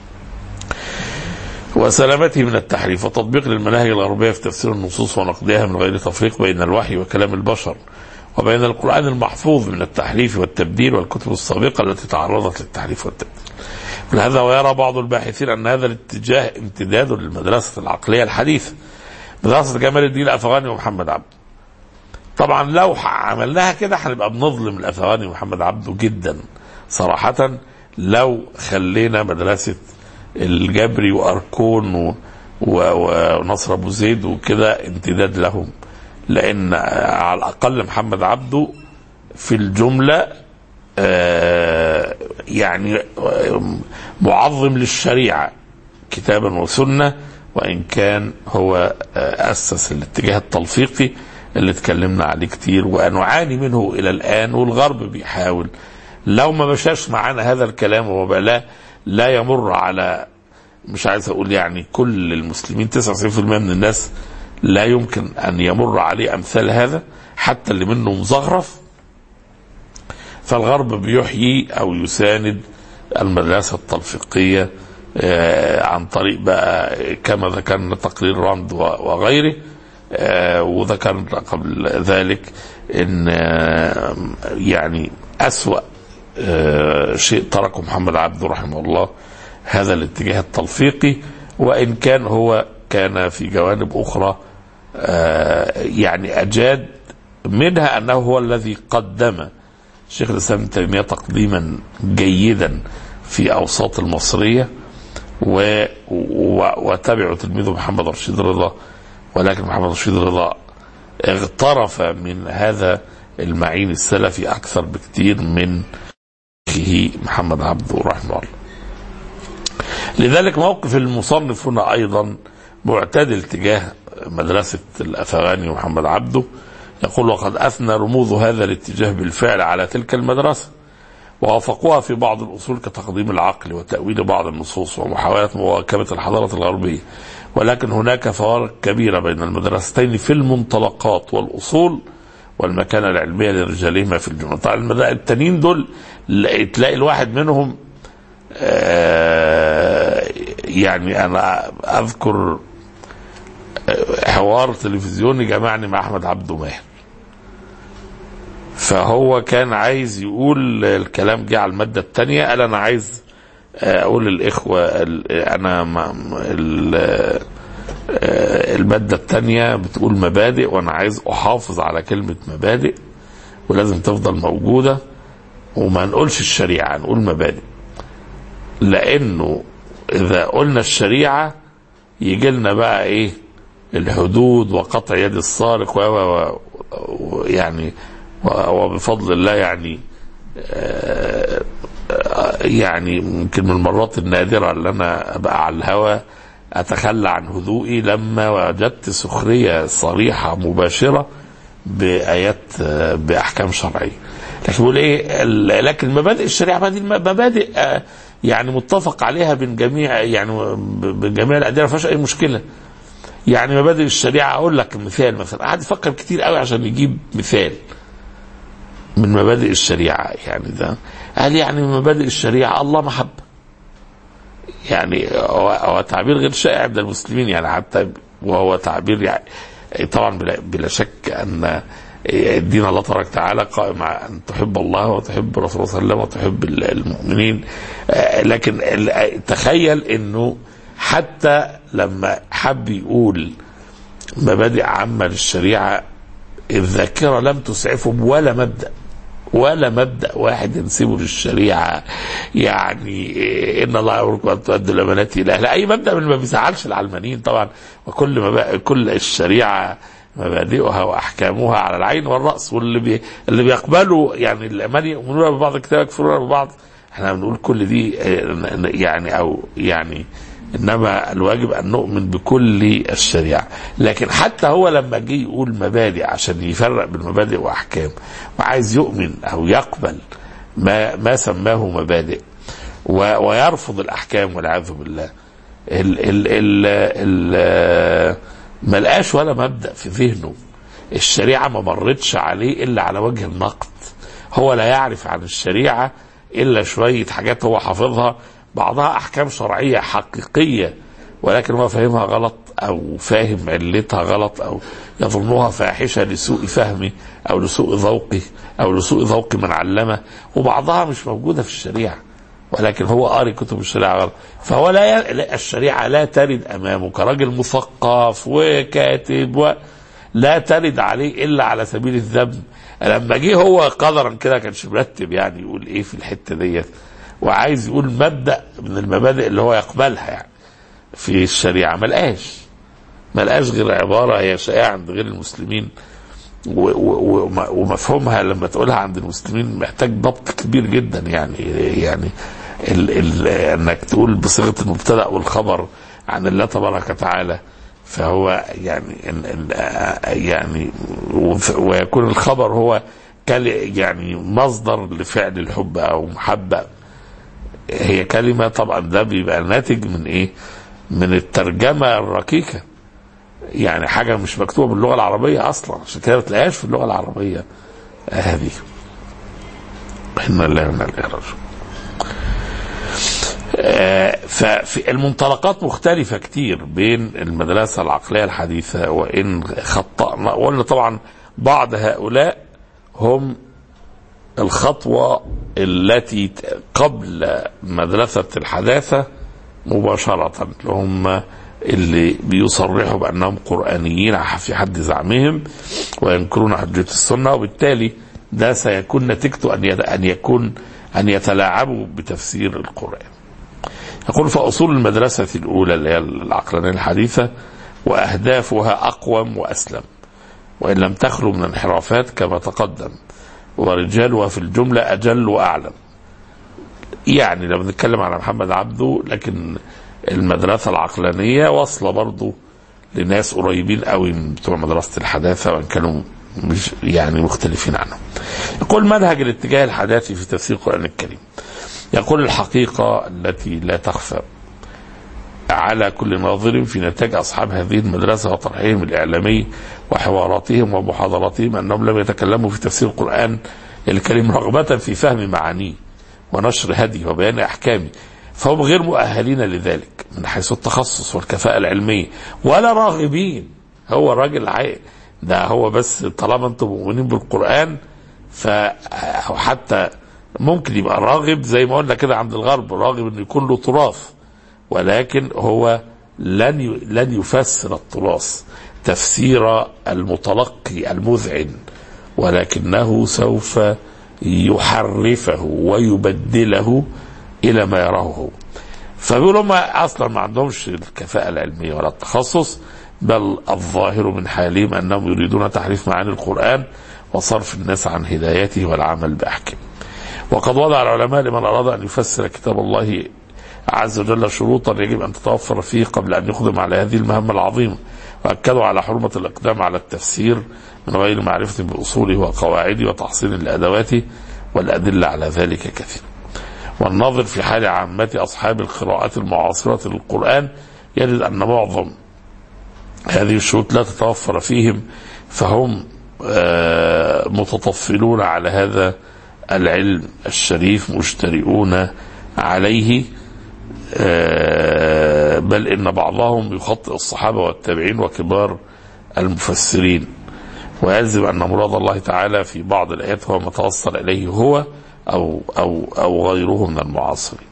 وسلامته من التحريف وتطبيق للمناهج الغربية في تفسير النصوص ونقدها من غير تفريق بين الوحي وكلام البشر وبين القرآن المحفوظ من التحريف والتبديل والكتب السابقة التي تعرضت للتحريف والتبديل هذا ويرى بعض الباحثين أن هذا الاتجاه امتداد للمدرسة العقلية الحديثة مدرسة جمال الدين الأفغاني ومحمد عبد طبعا لو عملناها كده هنبقى بنظلم الافغاني محمد عبده جدا صراحة لو خلينا مدرسة الجبري واركون و... و... ونصر ابو زيد وكده امتداد لهم لان على الاقل محمد عبده في الجملة آه يعني معظم للشريعة كتابا وسنة وإن كان هو آه أسس الاتجاه التلفيقي اللي اتكلمنا عليه كتير ونعاني منه إلى الآن والغرب بيحاول لو ما مشاش معانا هذا الكلام وما لا لا يمر على مش عايز أقول يعني كل المسلمين 99% من الناس لا يمكن أن يمر عليه أمثال هذا حتى اللي منه مزخرف فالغرب بيحيي او يساند المدرسه التلفيقيه عن طريق بقى كما ذكرنا تقرير راند وغيره وذكرنا قبل ذلك ان يعني اسوا شيء تركه محمد عبده رحمه الله هذا الاتجاه التلفيقي وان كان هو كان في جوانب اخرى يعني اجاد منها انه هو الذي قدم شيخ الاسلام ابن تيميه تقديما جيدا في اوساط المصريه و... و... وتبعوا تلميذه محمد رشيد رضا ولكن محمد رشيد رضا اغترف من هذا المعين السلفي اكثر بكثير من شيخه محمد عبده رحمه الله. لذلك موقف المصنف هنا ايضا معتدل تجاه مدرسه الافغاني ومحمد عبده يقول وقد أثنى رموز هذا الاتجاه بالفعل على تلك المدرسة ووافقوها في بعض الأصول كتقديم العقل وتأويل بعض النصوص ومحاولة مواكبة الحضارة الغربية ولكن هناك فوارق كبيرة بين المدرستين في المنطلقات والأصول والمكانة العلمية لرجالهما في الجنة طبعا التانيين دول تلاقي الواحد منهم يعني أنا أذكر حوار تلفزيوني جمعني مع احمد عبده ماهر فهو كان عايز يقول الكلام جه على الماده الثانيه قال انا عايز اقول للاخوه انا الماده الثانيه بتقول مبادئ وانا عايز احافظ على كلمه مبادئ ولازم تفضل موجوده وما نقولش الشريعه نقول مبادئ لانه اذا قلنا الشريعه يجي لنا بقى ايه الحدود وقطع يد السارق و يعني وبفضل الله يعني يعني يمكن من المرات النادرة اللي أنا أبقى على الهوى أتخلى عن هدوئي لما وجدت سخرية صريحة مباشرة بآيات بأحكام شرعية لكن بقول إيه لكن مبادئ الشريعة دي مبادئ يعني متفق عليها بين جميع يعني بين جميع الأديان ما فيهاش أي مشكلة يعني مبادئ الشريعة أقول لك مثال مثلا قعد يفكر كتير قوي عشان يجيب مثال من مبادئ الشريعة يعني ده قال يعني من مبادئ الشريعة الله محبة يعني هو تعبير غير شائع عند المسلمين يعني حتى وهو تعبير يعني طبعا بلا, بلا شك ان الدين الله تبارك وتعالى قائم على ان تحب الله وتحب رسوله صلى الله عليه وسلم وتحب المؤمنين لكن تخيل انه حتى لما حب يقول مبادئ عامه للشريعه الذاكره لم تسعفه ولا مبدا ولا مبدا واحد ينسبه للشريعه يعني ان الله يامركم ان تؤدوا الامانات الى اهلها اي مبدا من ما بيزعلش العلمانيين طبعا وكل ما كل الشريعه مبادئها واحكامها على العين والراس واللي بي اللي بيقبلوا يعني الاماني يؤمنون ببعض الكتاب يكفرون ببعض احنا بنقول كل دي يعني او يعني انما الواجب ان نؤمن بكل الشريعه لكن حتى هو لما جه يقول مبادئ عشان يفرق بين مبادئ واحكام وعايز يؤمن او يقبل ما ما سماه مبادئ ويرفض الاحكام والعياذ بالله ال ال ال ال ما لقاش ولا مبدا في ذهنه الشريعه ما مرتش عليه الا على وجه النقد هو لا يعرف عن الشريعه الا شويه حاجات هو حافظها بعضها احكام شرعيه حقيقيه ولكن هو فاهمها غلط او فاهم علتها غلط او يظنها فاحشه لسوء فهمه او لسوء ذوقه او لسوء ذوق من علمه وبعضها مش موجوده في الشريعه ولكن هو قاري كتب الشريعه غلط فهو لا ي... الشريعه لا ترد امامه كراجل مثقف وكاتب و... لا ترد عليه الا على سبيل الذم لما جه هو قدرا كده كانش مرتب يعني يقول ايه في الحته ديت وعايز يقول مبدا من المبادئ اللي هو يقبلها يعني في الشريعه ما لقاش ما لقاش غير عباره هي شائعه عند غير المسلمين و و ومفهومها لما تقولها عند المسلمين محتاج ضبط كبير جدا يعني يعني ال ال انك تقول بصيغه المبتدا والخبر عن الله تبارك وتعالى فهو يعني يعني ويكون الخبر هو يعني مصدر لفعل الحب او محبه هي كلمه طبعا ده بيبقى ناتج من ايه؟ من الترجمه الركيكه يعني حاجه مش مكتوبه باللغه العربيه اصلا عشان كده ما تلاقيهاش في اللغه العربيه هذه إنا لله وإنا إليه راجعون ففي المنطلقات مختلفة كتير بين المدرسة العقلية الحديثة وإن خطأنا وقلنا طبعا بعض هؤلاء هم الخطوة التي قبل مدرسة الحداثة مباشرة اللي هم اللي بيصرحوا بأنهم قرآنيين في حد زعمهم وينكرون حجة السنة وبالتالي ده سيكون نتيجته أن أن يكون أن يتلاعبوا بتفسير القرآن يقول فأصول المدرسة الأولى اللي هي العقلانية الحديثة وأهدافها أقوم وأسلم وإن لم تخلو من انحرافات كما تقدم ورجالها في الجملة أجل وأعلم يعني لما نتكلم على محمد عبده لكن المدرسة العقلانية واصلة برضه لناس قريبين قوي من بتوع مدرسة الحداثة وإن كانوا مش يعني مختلفين عنهم يقول منهج الاتجاه الحداثي في تفسير القرآن الكريم يقول الحقيقة التي لا تخفى على كل ناظر في نتاج أصحاب هذه المدرسة وطرحهم الإعلامي وحواراتهم ومحاضراتهم أنهم لم يتكلموا في تفسير القرآن الكريم رغبة في فهم معانيه ونشر هديه وبيان أحكامه فهم غير مؤهلين لذلك من حيث التخصص والكفاءة العلمية ولا راغبين هو راجل عاقل ده هو بس طالما انتم مؤمنين بالقرآن فحتى ممكن يبقى راغب زي ما قلنا كده عند الغرب راغب انه يكون له تراث ولكن هو لن لن يفسر التراث تفسير المتلقي المذعن ولكنه سوف يحرفه ويبدله الى ما يراه هو فبيقولوا هم اصلا ما عندهمش الكفاءه العلميه ولا التخصص بل الظاهر من حالهم انهم يريدون تحريف معاني القران وصرف الناس عن هدايته والعمل باحكامه. وقد وضع العلماء لمن اراد ان يفسر كتاب الله عز وجل شروطا يجب ان تتوفر فيه قبل ان يقدم على هذه المهمه العظيمه واكدوا على حرمه الاقدام على التفسير من غير معرفه باصوله وقواعده وتحصيل الادوات والادله على ذلك كثير. والناظر في حال عامة أصحاب القراءات المعاصرة للقرآن يجد أن معظم هذه الشروط لا تتوفر فيهم فهم متطفلون على هذا العلم الشريف مجترئون عليه بل إن بعضهم يخطئ الصحابة والتابعين وكبار المفسرين ويلزم أن مراد الله تعالى في بعض الآيات هو ما توصل إليه هو أو أو أو غيره من المعاصرين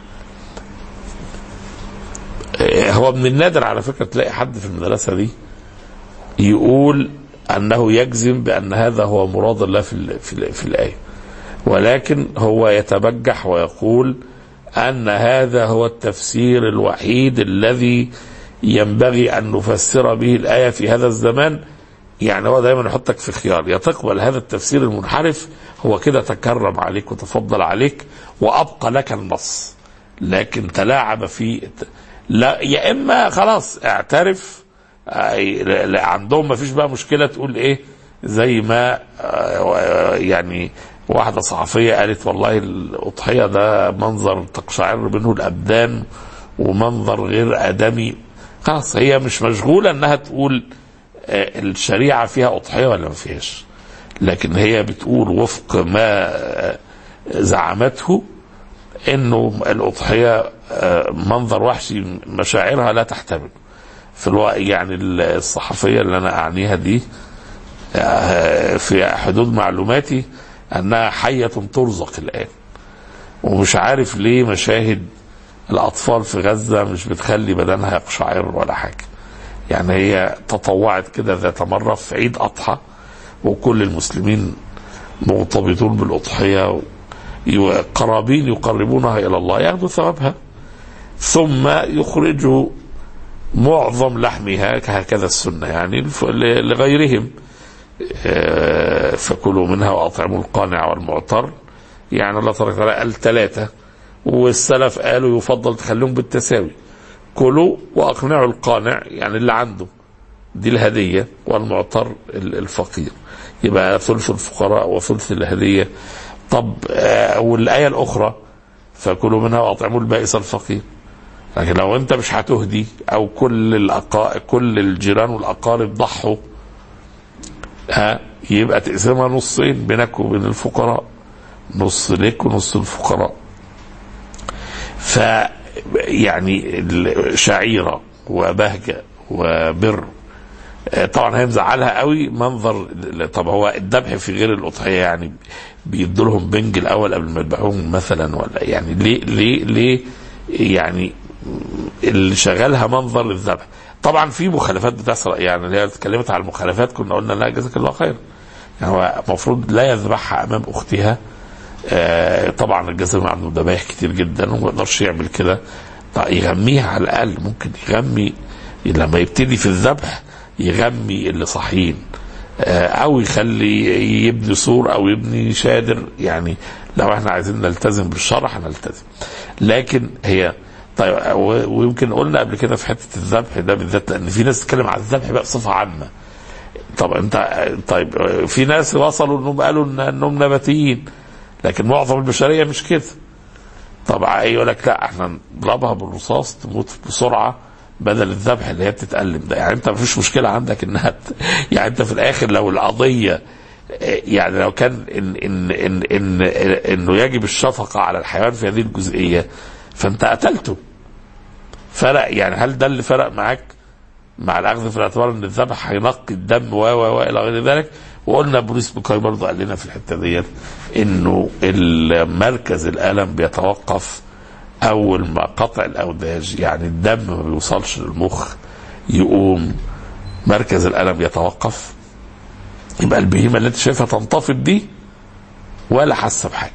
هو من النادر على فكرة تلاقي حد في المدرسة دي يقول أنه يجزم بأن هذا هو مراد الله في, ال في, ال في الآية ولكن هو يتبجح ويقول أن هذا هو التفسير الوحيد الذي ينبغي أن نفسر به الآية في هذا الزمان يعني هو دايما يحطك في خيار يا تقبل هذا التفسير المنحرف هو كده تكرم عليك وتفضل عليك وأبقى لك النص لكن تلاعب فيه لا يا إما خلاص اعترف عندهم ما فيش بقى مشكلة تقول إيه زي ما يعني واحدة صحفية قالت والله الأضحية ده منظر تقشعر منه الأبدان ومنظر غير آدمي خلاص هي مش مشغولة انها تقول الشريعة فيها أضحية ولا ما فيهاش لكن هي بتقول وفق ما زعمته انه الأضحية منظر وحشي مشاعرها لا تحتمل في الوقت يعني الصحفية اللي أنا أعنيها دي في حدود معلوماتي أنها حية ترزق الآن ومش عارف ليه مشاهد الأطفال في غزة مش بتخلي بدنها يقشعر ولا حاجة يعني هي تطوعت كده ذات مرة في عيد أضحى وكل المسلمين مرتبطون بالأضحية قرابين يقربونها إلى الله ياخذوا ثوابها ثم يخرجوا معظم لحمها هكذا السنة يعني لغيرهم فكلوا منها وأطعموا القانع والمعتر يعني الله تبارك وتعالى قال ثلاثة والسلف قالوا يفضل تخليهم بالتساوي كلوا واقنعوا القانع يعني اللي عنده دي الهدية والمعتر الفقير يبقى ثلث الفقراء وثلث الهدية طب آه والآية الأخرى فكلوا منها وأطعموا البائس الفقير لكن لو أنت مش هتهدي أو كل الأقا... كل الجيران والأقارب ضحوا ها يبقى تقسمها نصين بينك وبين الفقراء نص لك ونص الفقراء ف يعني شعيرة وبهجة وبر طبعا هي مزعلها قوي منظر طب هو الذبح في غير الاضحيه يعني بيدوا لهم بنج الاول قبل ما يذبحوهم مثلا ولا يعني ليه ليه ليه يعني اللي شغالها منظر الذبح طبعا في مخالفات بتحصل يعني اللي هي اتكلمت على المخالفات كنا قلنا لا جزاك الله خير يعني هو المفروض لا يذبحها امام اختها آه طبعا الجزم عنده ذبايح كتير جدا وما يقدرش يعمل كده يغميها على الاقل ممكن يغمي لما يبتدي في الذبح يغمي اللي صاحيين آه او يخلي يبني سور او يبني شادر يعني لو احنا عايزين نلتزم بالشرع هنلتزم لكن هي طيب ويمكن قلنا قبل كده في حته الذبح ده بالذات لان في ناس تتكلم عن الذبح بقى بصفه عامه طب انت طيب في ناس وصلوا انهم قالوا انهم نباتيين لكن معظم البشريه مش كده طبعا يقول لك لا احنا نضربها بالرصاص تموت بسرعه بدل الذبح اللي هي بتتألم ده يعني انت مفيش مشكله عندك انها يعني انت في الاخر لو القضيه يعني لو كان إن إن إن إن انه يجب الشفقه على الحيوان في هذه الجزئيه فانت قتلته فرق يعني هل ده اللي فرق معاك مع الاخذ في الاعتبار ان الذبح هينقي الدم و و الى غير ذلك وقلنا بوليس بكاي برضه قال لنا في الحته ديت انه مركز الالم بيتوقف اول ما قطع الاوداج يعني الدم ما بيوصلش للمخ يقوم مركز الالم يتوقف يبقى البهيمه اللي انت شايفها تنتفض دي ولا حاسه بحاجه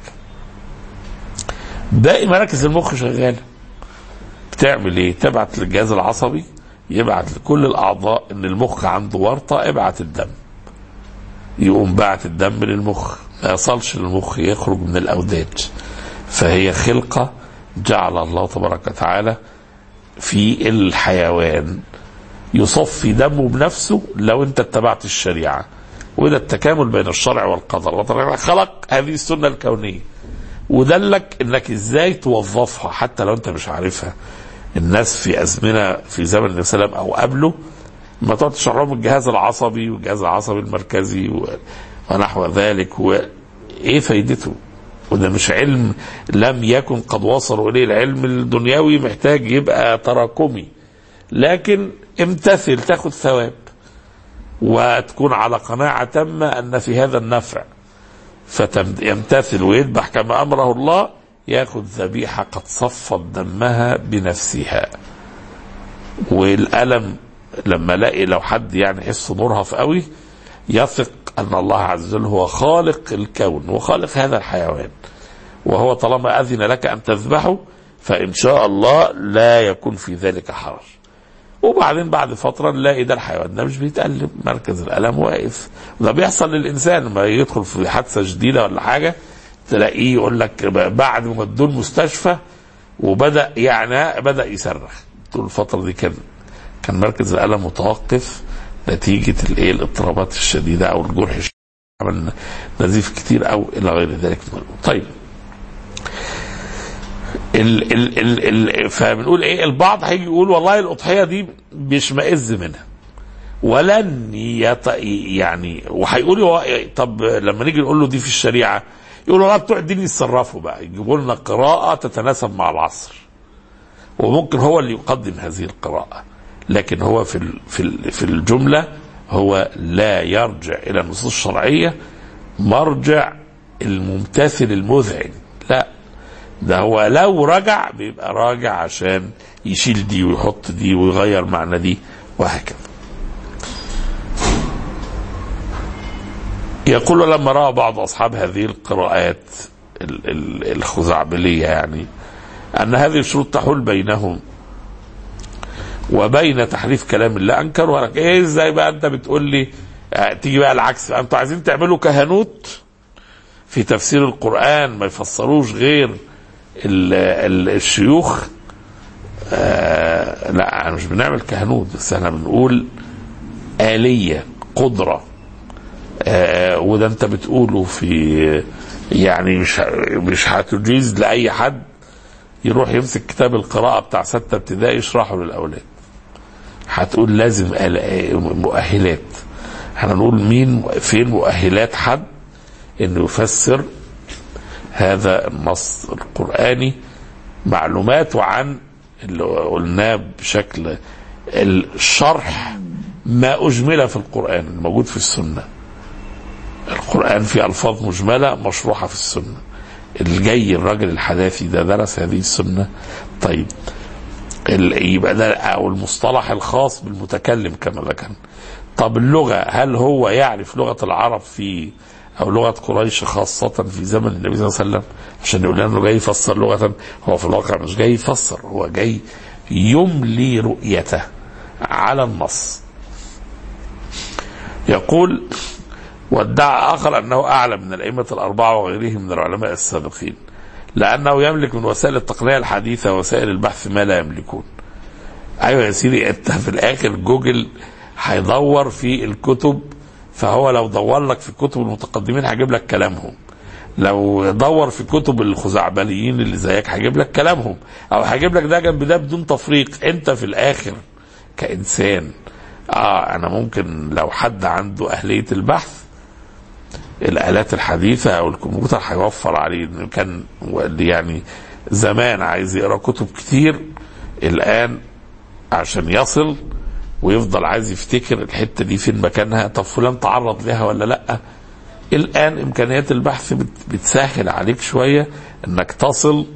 باقي مراكز المخ شغاله بتعمل ايه تبعت للجهاز العصبي يبعت لكل الاعضاء ان المخ عنده ورطه ابعت الدم يقوم بعت الدم للمخ ما يصلش للمخ يخرج من الاوداج فهي خلقه جعل الله تبارك وتعالى في الحيوان يصفي دمه بنفسه لو انت اتبعت الشريعه وده التكامل بين الشرع والقدر الله خلق هذه السنه الكونيه ودلك انك ازاي توظفها حتى لو انت مش عارفها الناس في ازمنه في زمن النبي صلى الله عليه وسلم او قبله ما تقعد تشرح لهم الجهاز العصبي والجهاز العصبي المركزي ونحو ذلك وايه فايدته؟ وده مش علم لم يكن قد وصلوا اليه العلم الدنيوي محتاج يبقى تراكمي لكن امتثل تاخد ثواب وتكون على قناعة تامة أن في هذا النفع فيمتثل ويذبح كما أمره الله ياخذ ذبيحة قد صفت دمها بنفسها والألم لما الاقي لو حد يعني يحس مرهف قوي يثق أن الله عز وجل هو خالق الكون وخالق هذا الحيوان وهو طالما أذن لك أن تذبحه فإن شاء الله لا يكون في ذلك حرج وبعدين بعد فترة نلاقي ده الحيوان ده مش بيتألم مركز الألم واقف وده بيحصل للإنسان لما يدخل في حادثة شديدة ولا حاجة تلاقيه يقول لك بعد ما ودوه المستشفى وبدأ يعني بدأ يصرخ طول الفترة دي كان كان مركز الألم متوقف نتيجة الايه الاضطرابات الشديدة أو الجرح الشديد عمل نزيف كتير أو إلى غير ذلك طيب ال ال ال ال فبنقول ايه البعض هيجي يقول والله الاضحيه دي بيشمئز منها ولن يط... يعني وهيقول هو طب لما نيجي نقول له دي في الشريعه يقول والله بتوع الدين يتصرفوا بقى يجيبوا لنا قراءه تتناسب مع العصر وممكن هو اللي يقدم هذه القراءه لكن هو في ال... في ال... في الجمله هو لا يرجع الى النصوص الشرعيه مرجع الممتثل المذعن لا ده هو لو رجع بيبقى راجع عشان يشيل دي ويحط دي ويغير معنى دي وهكذا يقول لما رأى بعض أصحاب هذه القراءات ال- ال- الخزعبلية يعني أن هذه الشروط تحول بينهم وبين تحريف كلام الله أنكروا لك إيه إزاي بقى أنت بتقول لي آه، تيجي بقى العكس أنتوا عايزين تعملوا كهنوت في تفسير القرآن ما يفسروش غير ال- ال- الشيوخ آه لا احنا مش بنعمل كهنوت بس احنا بنقول آلية قدرة آه وده انت بتقوله في يعني مش مش هتجيز لأي حد يروح يمسك كتاب القراءة بتاع ستة ابتدائي يشرحه للأولاد هتقول لازم آل- مؤهلات احنا نقول مين فين مؤهلات حد انه يفسر هذا النص القرآني معلوماته عن اللي قلناه بشكل الشرح ما أجمل في القرآن الموجود في السنة القرآن فيه ألفاظ مجملة مشروحة في السنة الجاي الراجل الحداثي ده درس هذه السنة طيب ال- يبقى ده أو المصطلح الخاص بالمتكلم كما ذكرنا طب اللغة هل هو يعرف لغة العرب في أو لغة قريش خاصة في زمن النبي صلى الله عليه وسلم عشان يقول لنا إنه جاي يفسر لغة هو في الواقع مش جاي يفسر هو جاي يملي رؤيته على النص يقول وادعى آخر أنه أعلم من الأئمة الأربعة وغيرهم من العلماء السابقين لأنه يملك من وسائل التقنية الحديثة ووسائل البحث ما لا يملكون أيوة يا سيدي أنت في الآخر جوجل هيدور في الكتب فهو لو دور لك في كتب المتقدمين هيجيب لك كلامهم لو دور في كتب الخزعبليين اللي زيك هيجيب لك كلامهم او هيجيب لك ده جنب ده بدون تفريق انت في الاخر كانسان اه انا ممكن لو حد عنده اهليه البحث الالات الحديثه او الكمبيوتر هيوفر عليه إنه كان يعني زمان عايز يقرا كتب كتير الان عشان يصل ويفضل عايز يفتكر الحته دي فين مكانها طب فلان تعرض لها ولا لا الان امكانيات البحث بت- بتسهل عليك شويه انك تصل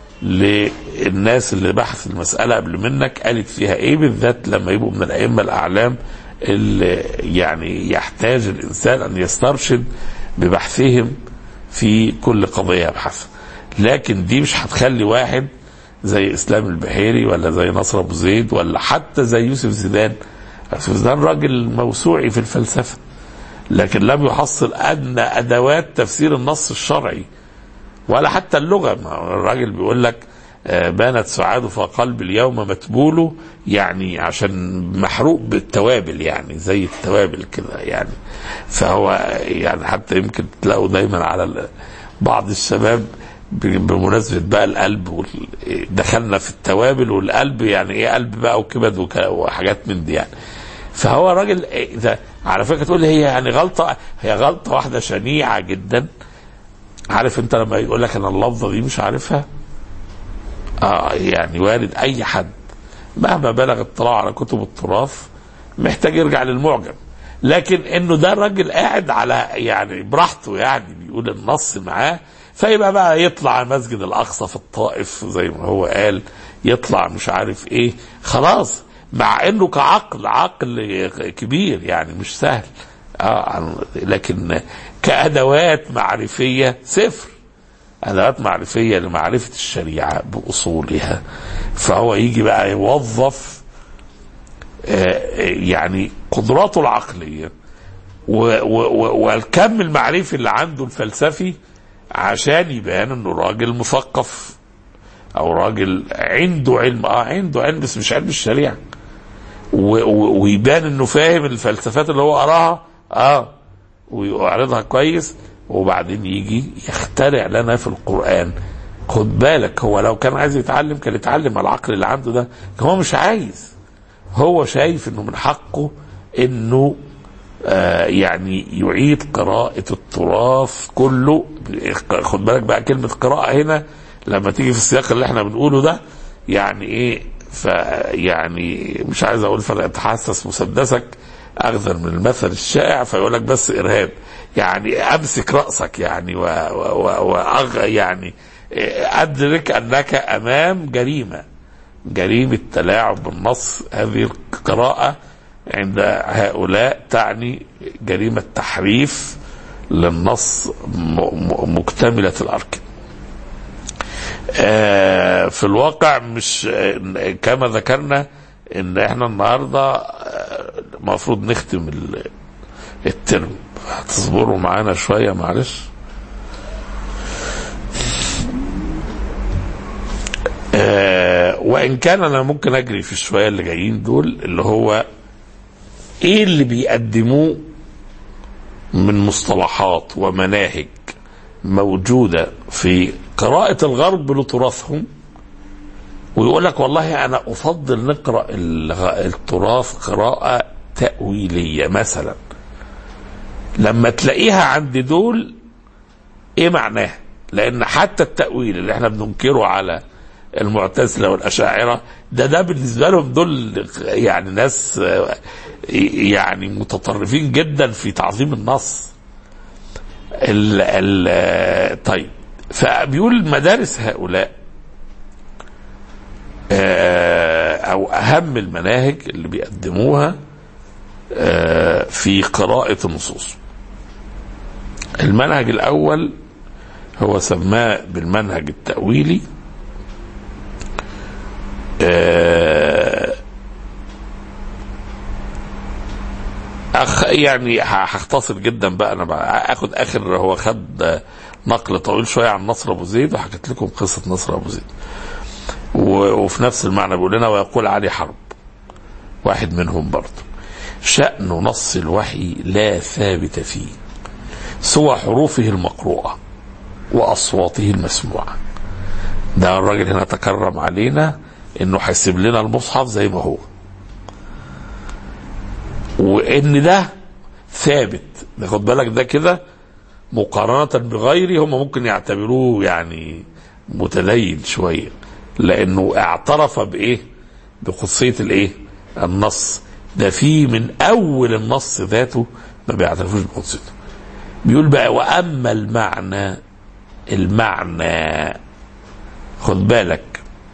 للناس اللي بحث المساله قبل منك قالت فيها ايه بالذات لما يبقوا من الائمه الاعلام اللي يعني يحتاج الانسان ان يسترشد ببحثهم في كل قضيه يبحثها لكن دي مش هتخلي واحد زي اسلام البحيري ولا زي نصر ابو زيد ولا حتى زي يوسف زيدان يوسف زيدان راجل موسوعي في الفلسفه لكن لم يحصل ادنى ادوات تفسير النص الشرعي ولا حتى اللغه ما هو الراجل بيقول لك آه، بانت سعاد فقلب اليوم متبول يعني عشان محروق بالتوابل يعني زي التوابل كده يعني فهو يعني حتى يمكن تلاقوا دايما على ال- بعض الشباب ب- بمناسبة بقى القلب وال- دخلنا في التوابل والقلب يعني ايه قلب بقى وكبد وك- وحاجات من دي يعني فهو راجل اذا على فكره تقول لي هي يعني غلطه هي غلطه واحده شنيعه جدا عارف انت لما يقول لك انا اللفظه دي مش عارفها اه يعني وارد اي حد مهما بلغ اطلاعه على كتب التراث محتاج يرجع للمعجم لكن انه ده الراجل قاعد على يعني براحته يعني بيقول النص معاه فيبقى بقى يطلع مسجد الاقصى في الطائف زي ما هو قال يطلع مش عارف ايه خلاص مع انه كعقل عقل كبير يعني مش سهل اه لكن كادوات معرفيه صفر ادوات معرفيه لمعرفه الشريعه باصولها فهو يجي بقى يوظف يعني قدراته العقليه والكم المعرفي اللي عنده الفلسفي عشان يبان انه راجل مثقف او راجل عنده علم اه عنده علم بس مش علم الشريعه ويبان انه فاهم الفلسفات اللي هو قراها اه ويعرضها كويس وبعدين يجي يخترع لنا في القران خد بالك هو لو كان عايز يتعلم كان يتعلم على العقل اللي عنده ده هو مش عايز هو شايف انه من حقه انه آه يعني يعيد قراءة التراث كله خد بالك بقى كلمة قراءة هنا لما تيجي في السياق اللي احنا بنقوله ده يعني ايه فيعني مش عايز اقول فلا تحسس مسدسك اخذا من المثل الشائع فيقول لك بس ارهاب يعني امسك راسك يعني و, و, و يعني ادرك انك امام جريمه جريمه تلاعب بالنص هذه القراءه عند هؤلاء تعني جريمه تحريف للنص مكتمله الاركان آه في الواقع مش آه كما ذكرنا ان احنا النهارده المفروض آه نختم الترم هتصبروا معانا شويه معلش وان كان انا ممكن اجري في الشويه اللي جايين دول اللي هو ايه اللي بيقدموه من مصطلحات ومناهج موجوده في قراءة الغرب لتراثهم ويقول لك والله أنا أفضل نقرأ التراث قراءة تأويلية مثلا لما تلاقيها عند دول إيه معناها لأن حتى التأويل اللي احنا بننكره على المعتزلة والأشاعرة ده ده بالنسبة لهم دول يعني ناس يعني متطرفين جدا في تعظيم النص ال ال طيب فبيقول مدارس هؤلاء او اهم المناهج اللي بيقدموها في قراءة النصوص المنهج الاول هو سماه بالمنهج التأويلي أخ يعني هختصر جدا بقى انا بقى اخد اخر هو خد نقل طويل شويه عن نصر ابو زيد وحكيت لكم قصه نصر ابو زيد وفي نفس المعنى بيقول لنا ويقول علي حرب واحد منهم برضه شأن نص الوحي لا ثابت فيه سوى حروفه المقروءة وأصواته المسموعة ده الراجل هنا تكرم علينا انه هيسيب لنا المصحف زي ما هو وان ده ثابت خد بالك ده كده مقارنة بغيره هم ممكن يعتبروه يعني متدين شوية لأنه اعترف بإيه بقدسية الإيه النص ده في من أول النص ذاته ما بيعترفوش بقدسيته بيقول بقى وأما المعنى المعنى خد بالك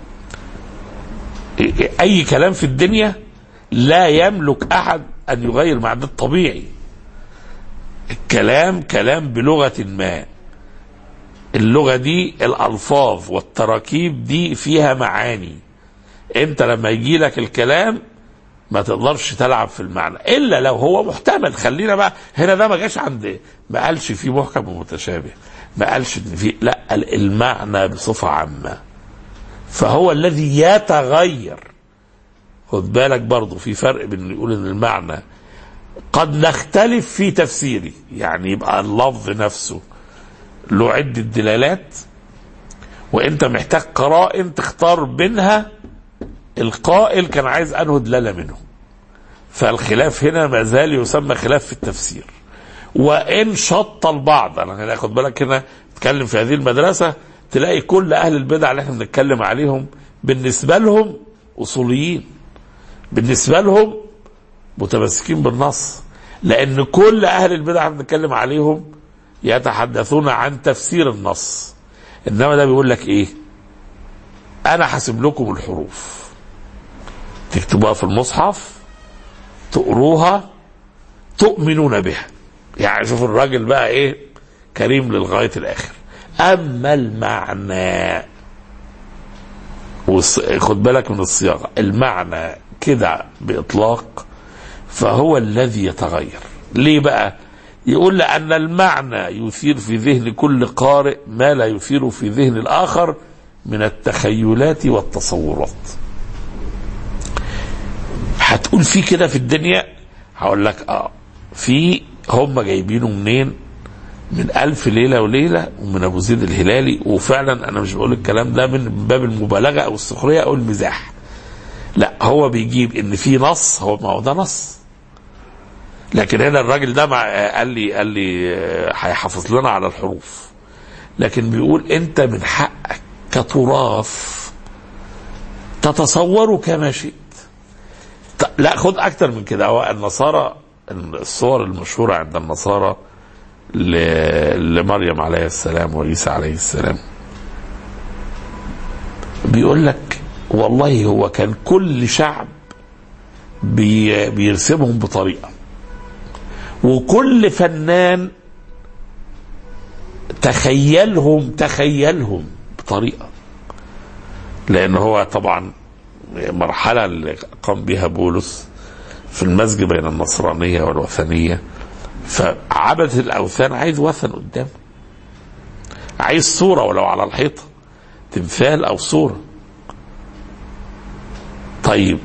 أي كلام في الدنيا لا يملك أحد أن يغير معنى الطبيعي الكلام كلام بلغة ما اللغة دي الألفاظ والتراكيب دي فيها معاني انت لما يجي لك الكلام ما تقدرش تلعب في المعنى الا لو هو محتمل خلينا بقى هنا ده ما جاش عند ما قالش فيه محكم ومتشابه ما قالش ان في لا المعنى بصفه عامه فهو الذي يتغير خد بالك برضه في فرق بين يقول ان المعنى قد نختلف في تفسيره يعني يبقى اللفظ نفسه له عدة دلالات وانت محتاج قرائن تختار بينها القائل كان عايز انه دلاله منه فالخلاف هنا ما زال يسمى خلاف في التفسير وان شط البعض انا هنا خد بالك هنا تتكلم في هذه المدرسه تلاقي كل اهل البدع اللي احنا بنتكلم عليهم بالنسبه لهم اصوليين بالنسبه لهم متمسكين بالنص لان كل اهل البدع بنتكلم عليهم يتحدثون عن تفسير النص انما ده بيقول لك ايه انا حاسب لكم الحروف تكتبوها في المصحف تقروها تؤمنون بها يعني شوف الراجل بقى ايه كريم للغايه الاخر اما المعنى وص... خد بالك من الصياغه المعنى كده باطلاق فهو الذي يتغير ليه بقى يقول لأن المعنى يثير في ذهن كل قارئ ما لا يثير في ذهن الآخر من التخيلات والتصورات هتقول في كده في الدنيا هقول لك اه في هم جايبينه منين من ألف ليلة وليلة ومن أبو زيد الهلالي وفعلا أنا مش بقول الكلام ده من باب المبالغة أو السخرية أو المزاح لا هو بيجيب إن في نص هو ما هو ده نص لكن هنا الراجل ده مع قال لي قال لي آه، هيحافظ لنا على الحروف لكن بيقول انت من حقك كتراث تتصوره كما شئت ط- لا خد اكتر من كده هو النصارى الصور المشهوره عند النصارى ل- لمريم عليه السلام وعيسى عليه السلام بيقول لك والله هو كان كل شعب بي بيرسمهم بطريقه وكل فنان تخيلهم تخيلهم بطريقه لان هو طبعا مرحله اللي قام بها بولس في المزج بين النصرانيه والوثنيه فعبد الاوثان عايز وثن قدامه عايز صوره ولو على الحيطه تمثال او صوره طيب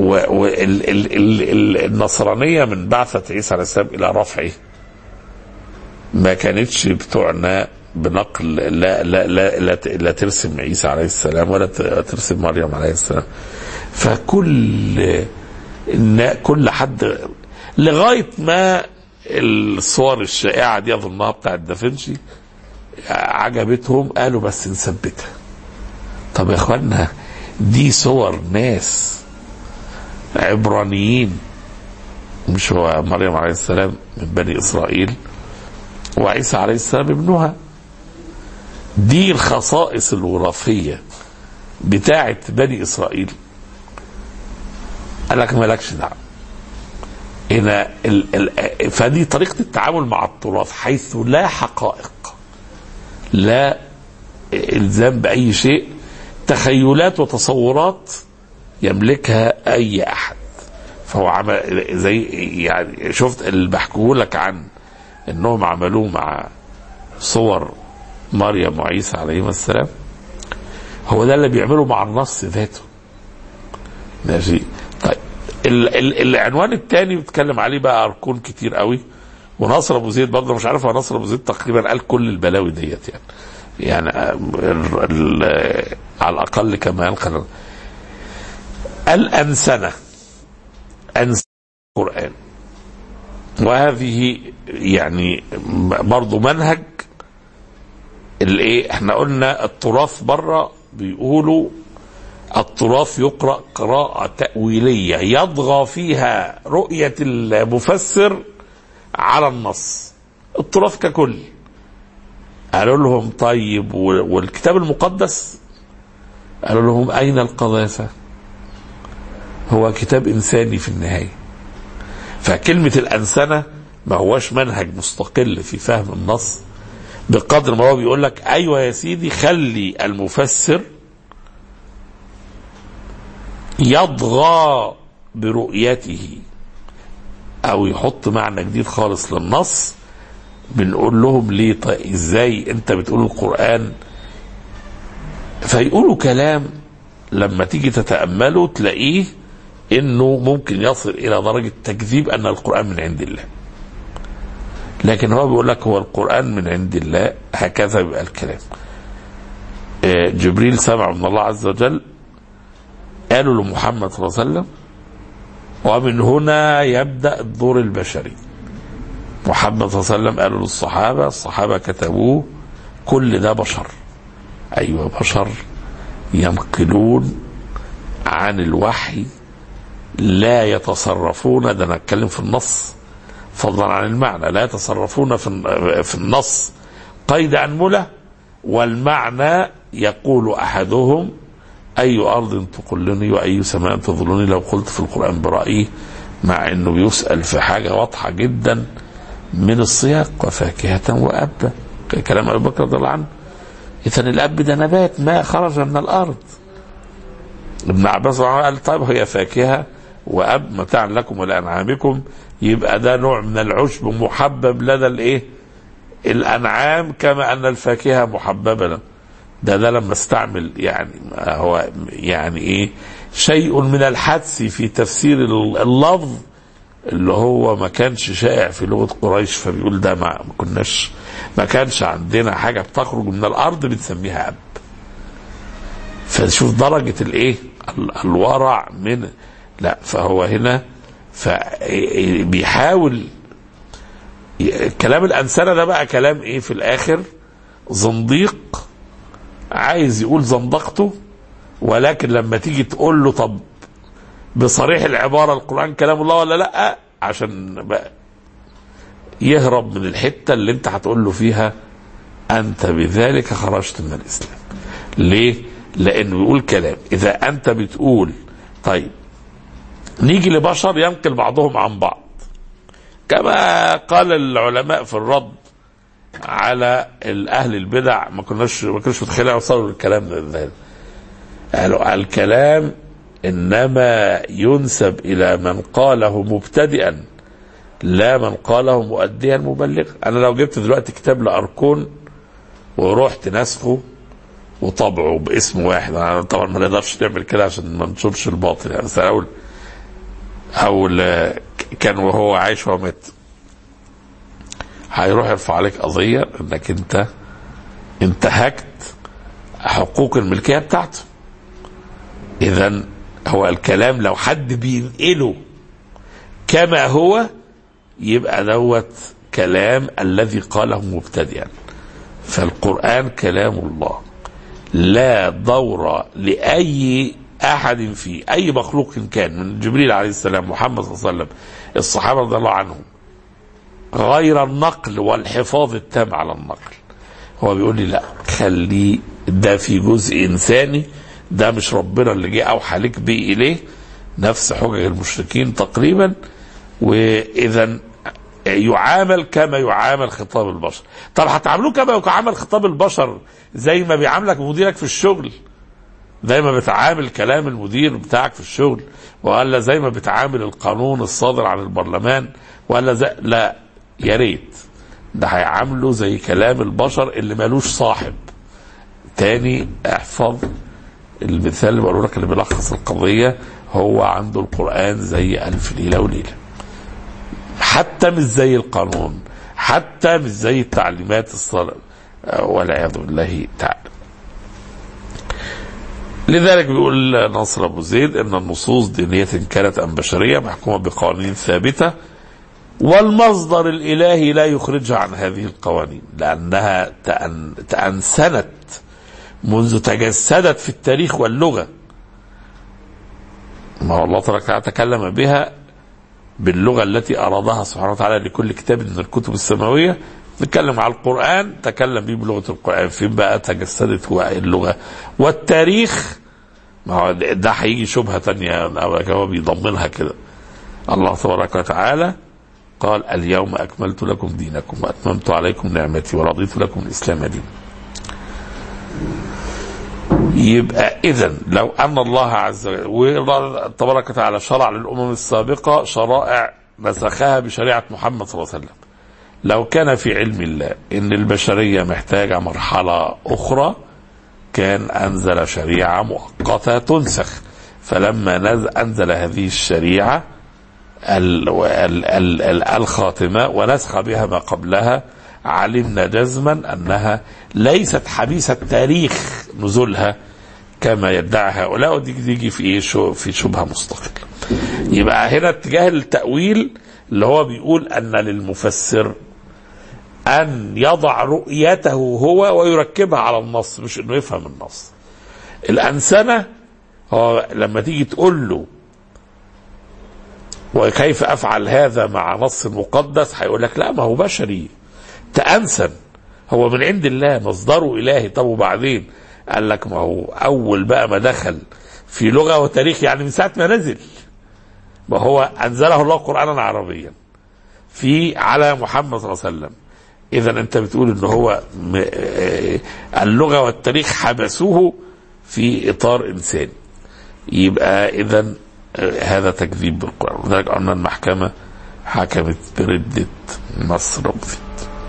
والنصرانيه من بعثه عيسى عليه السلام الى رفعه ما كانتش بتعنى بنقل لا لا لا لا, لا ترسم عيسى عليه السلام ولا ترسم مريم عليه السلام فكل إن كل حد لغايه ما الصور الشائعه دي اظنها بتاعت دافنشي عجبتهم قالوا بس نثبتها طب يا اخوانا دي صور ناس عبرانيين مش هو مريم عليه السلام من بني اسرائيل وعيسى عليه السلام ابنها دي الخصائص الوراثيه بتاعت بني اسرائيل قال لك مالكش دعوه هنا ال ال فدي طريقه التعامل مع التراث حيث لا حقائق لا الزام باي شيء تخيلات وتصورات يملكها اي احد فهو عمل زي يعني شفت اللي بحكيه لك عن انهم عملوه مع صور مريم وعيسى عليهما السلام هو ده اللي بيعمله مع النص ذاته ماشي طيب ال ال العنوان الثاني بيتكلم عليه بقى اركون كتير قوي ونصر ابو زيد برضه مش عارف هو نصر ابو زيد تقريبا قال كل البلاوي ديت يعني يعني ال ال على الاقل كما ينقل الانسنه انسنه القران وهذه يعني برضه منهج الايه احنا قلنا التراث بره بيقولوا التراث يقرا قراءه تاويليه يطغى فيها رؤيه المفسر على النص التراث ككل قالوا لهم طيب والكتاب المقدس قالوا لهم اين القذافه هو كتاب انساني في النهايه فكلمه الانسنه ما هوش منهج مستقل في فهم النص بقدر ما هو بيقول لك ايوه يا سيدي خلي المفسر يضغى برؤيته او يحط معنى جديد خالص للنص بنقول لهم ليه طيب ازاي انت بتقول القران فيقولوا كلام لما تيجي تتامله تلاقيه انه ممكن يصل الى درجه تكذيب ان القران من عند الله لكن هو بيقول لك هو القران من عند الله هكذا يبقى الكلام جبريل سمع من الله عز وجل قالوا لمحمد صلى الله عليه وسلم ومن هنا يبدا الدور البشري محمد صلى الله عليه وسلم قالوا للصحابه الصحابه كتبوه كل ده بشر ايوه بشر ينقلون عن الوحي لا يتصرفون ده انا اتكلم في النص فضلا عن المعنى لا يتصرفون في في النص قيد أنملة والمعنى يقول أحدهم أي أرض تقلني وأي سماء تظلني لو قلت في القرآن برأيي مع أنه بيسأل في حاجة واضحة جدا من السياق وفاكهة وأبا كلام أبي بكر رضي الله عنه إذا الأب ده نبات ما خرج من الأرض ابن عباس قال طيب هي فاكهة وأب متاع لكم ولأنعامكم يبقى ده نوع من العشب محبب لدى الإيه الأنعام كما أن الفاكهة محببة لنا ده ده لما استعمل يعني هو يعني ايه شيء من الحدس في تفسير اللفظ اللي هو ما كانش شائع في لغه قريش فبيقول ده ما كناش ما كانش عندنا حاجه بتخرج من الارض بنسميها اب فشوف درجه الايه الورع من لا فهو هنا بيحاول كلام الانسنه ده بقى كلام ايه في الاخر زنديق عايز يقول زندقته ولكن لما تيجي تقول له طب بصريح العباره القران كلام الله ولا لا عشان بقى يهرب من الحته اللي انت هتقول له فيها انت بذلك خرجت من الاسلام ليه لانه بيقول كلام اذا انت بتقول طيب نيجي لبشر ينقل بعضهم عن بعض كما قال العلماء في الرد على الاهل البدع ما كناش ما كانوش متخيلين يوصلوا للكلام ده قالوا الكلام انما ينسب الى من قاله مبتدئا لا من قاله مؤديا مبلغا انا لو جبت دلوقتي كتاب لاركون ورحت نسخه وطبعه باسم واحد انا طبعا ما نقدرش نعمل كده عشان ما نشوفش الباطل يعني بس اقول او كان وهو عايش وهو مات هيروح يرفع عليك قضيه انك انت انتهكت حقوق الملكيه بتاعته اذا هو الكلام لو حد بينقله كما هو يبقى دوت كلام الذي قاله مبتدئا فالقران كلام الله لا دور لاي احد فيه اي مخلوق كان من جبريل عليه السلام محمد صلى الله عليه وسلم الصحابه رضي الله عنهم غير النقل والحفاظ التام على النقل هو بيقول لي لا خليه ده في جزء انساني ده مش ربنا اللي جه اوحى لك بيه اليه نفس حجج المشركين تقريبا واذا يعامل كما يعامل خطاب البشر طب هتعاملوه كما يعامل خطاب البشر زي ما بيعاملك مديرك في الشغل زي ما بتعامل كلام المدير بتاعك في الشغل ولا زي ما بتعامل القانون الصادر عن البرلمان ولا زي لا يا ريت ده هيعامله زي كلام البشر اللي مالوش صاحب تاني احفظ المثال اللي بقوله لك اللي بيلخص القضية هو عنده القرآن زي ألف ليلة وليلة حتى مش زي القانون حتى مش زي التعليمات الصلاة والعياذ بالله تعالى لذلك بيقول ناصر ابو زيد ان النصوص دينيه كانت ام بشريه محكومه بقوانين ثابته والمصدر الالهي لا يخرجها عن هذه القوانين لانها تأن تانسنت منذ تجسدت في التاريخ واللغه ما هو الله تبارك وتعالى تكلم بها باللغه التي ارادها سبحانه وتعالى لكل كتاب من الكتب السماويه نتكلم على القرآن تكلم بيه بلغة القرآن فين بقى تجسدت هو اللغة والتاريخ ما هو ده هيجي شبهة تانية هو بيضمنها كده الله تبارك وتعالى قال اليوم أكملت لكم دينكم وأتممت عليكم نعمتي ورضيت لكم الإسلام دينا يبقى إذا لو أن الله عز وجل تبارك وتعالى شرع للأمم السابقة شرائع نسخها بشريعة محمد صلى الله عليه وسلم لو كان في علم الله ان البشريه محتاجه مرحله اخرى كان انزل شريعه مؤقته تنسخ فلما نزل انزل هذه الشريعه ال ال ال ال الخاتمه ونسخ بها ما قبلها علمنا جزما انها ليست حبيسه تاريخ نزولها كما يدعي هؤلاء ودي تيجي في ايه شو في شبهه مستقله. يبقى هنا اتجاه التاويل اللي هو بيقول ان للمفسر ان يضع رؤيته هو ويركبها على النص مش انه يفهم النص الانسنه هو لما تيجي تقول له وكيف افعل هذا مع نص مقدس هيقول لك لا ما هو بشري تأنسن هو من عند الله مصدره الهي طب وبعدين قال لك ما هو اول بقى ما دخل في لغه وتاريخ يعني من ساعه ما نزل ما هو انزله الله قرانا عربيا في على محمد صلى الله عليه وسلم اذا انت بتقول ان هو م- آه، اللغه والتاريخ حبسوه في اطار انساني يبقى اذا آه، هذا تكذيب بالقران ولذلك قلنا المحكمه حكمت برده نص ربثت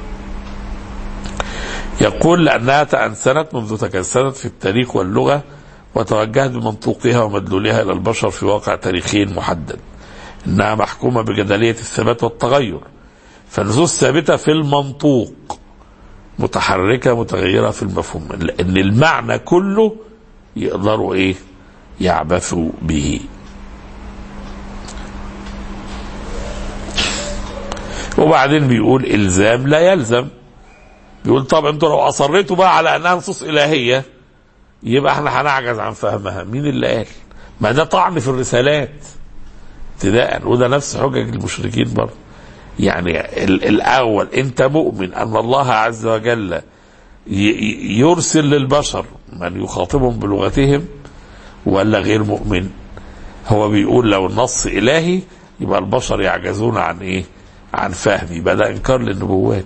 يقول لأنها تأنسنت منذ تكسرت في التاريخ واللغة وتوجهت بمنطوقها ومدلولها إلى البشر في واقع تاريخي محدد إنها محكومة بجدلية الثبات والتغير فالنصوص ثابتة في المنطوق متحركة متغيرة في المفهوم لأن المعنى كله يقدروا إيه يعبثوا به وبعدين بيقول إلزام لا يلزم بيقول طب انتوا لو اصريتوا بقى على انها نصوص الهيه يبقى احنا هنعجز عن فهمها مين اللي قال ما ده طعن في الرسالات ابتداء وده نفس حجج المشركين برضه يعني ال- الاول انت مؤمن ان الله عز وجل ي- ي- يرسل للبشر من يخاطبهم بلغتهم ولا غير مؤمن هو بيقول لو النص الهي يبقى البشر يعجزون عن ايه عن فهم يبقى ده انكار للنبوات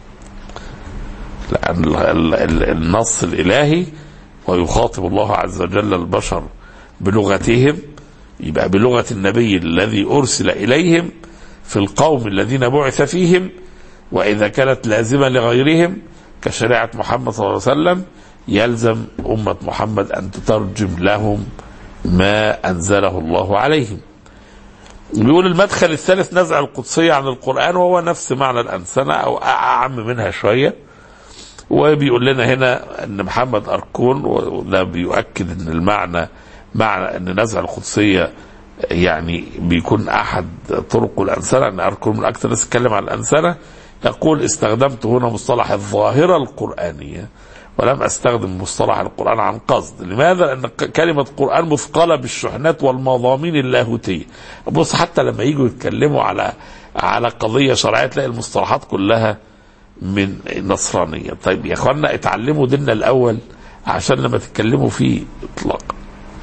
لأن ال- ال- ال- النص الإلهي ويخاطب الله عز وجل البشر بلغتهم يبقى بلغة النبي الذي أرسل إليهم في القوم الذين بعث فيهم وإذا كانت لازمة لغيرهم كشريعة محمد صلى الله عليه وسلم يلزم أمة محمد أن تترجم لهم ما أنزله الله عليهم بيقول المدخل الثالث نزع القدسية عن القرآن وهو نفس معنى الأنسنة أو أعم منها شوية وبيقول لنا هنا ان محمد اركون وده بيؤكد ان المعنى معنى ان نزع القدسيه يعني بيكون احد طرق الانسنه ان اركون من اكثر الناس اتكلم عن الانسنه يقول استخدمت هنا مصطلح الظاهره القرانيه ولم استخدم مصطلح القران عن قصد لماذا لان ك- كلمه قران مثقله بالشحنات والمضامين اللاهوتيه بص حتى لما يجوا يتكلموا على على قضيه شرعيه تلاقي المصطلحات كلها من نصرانية طيب يا اخوانا اتعلموا ديننا الاول عشان لما تتكلموا فيه اطلاقا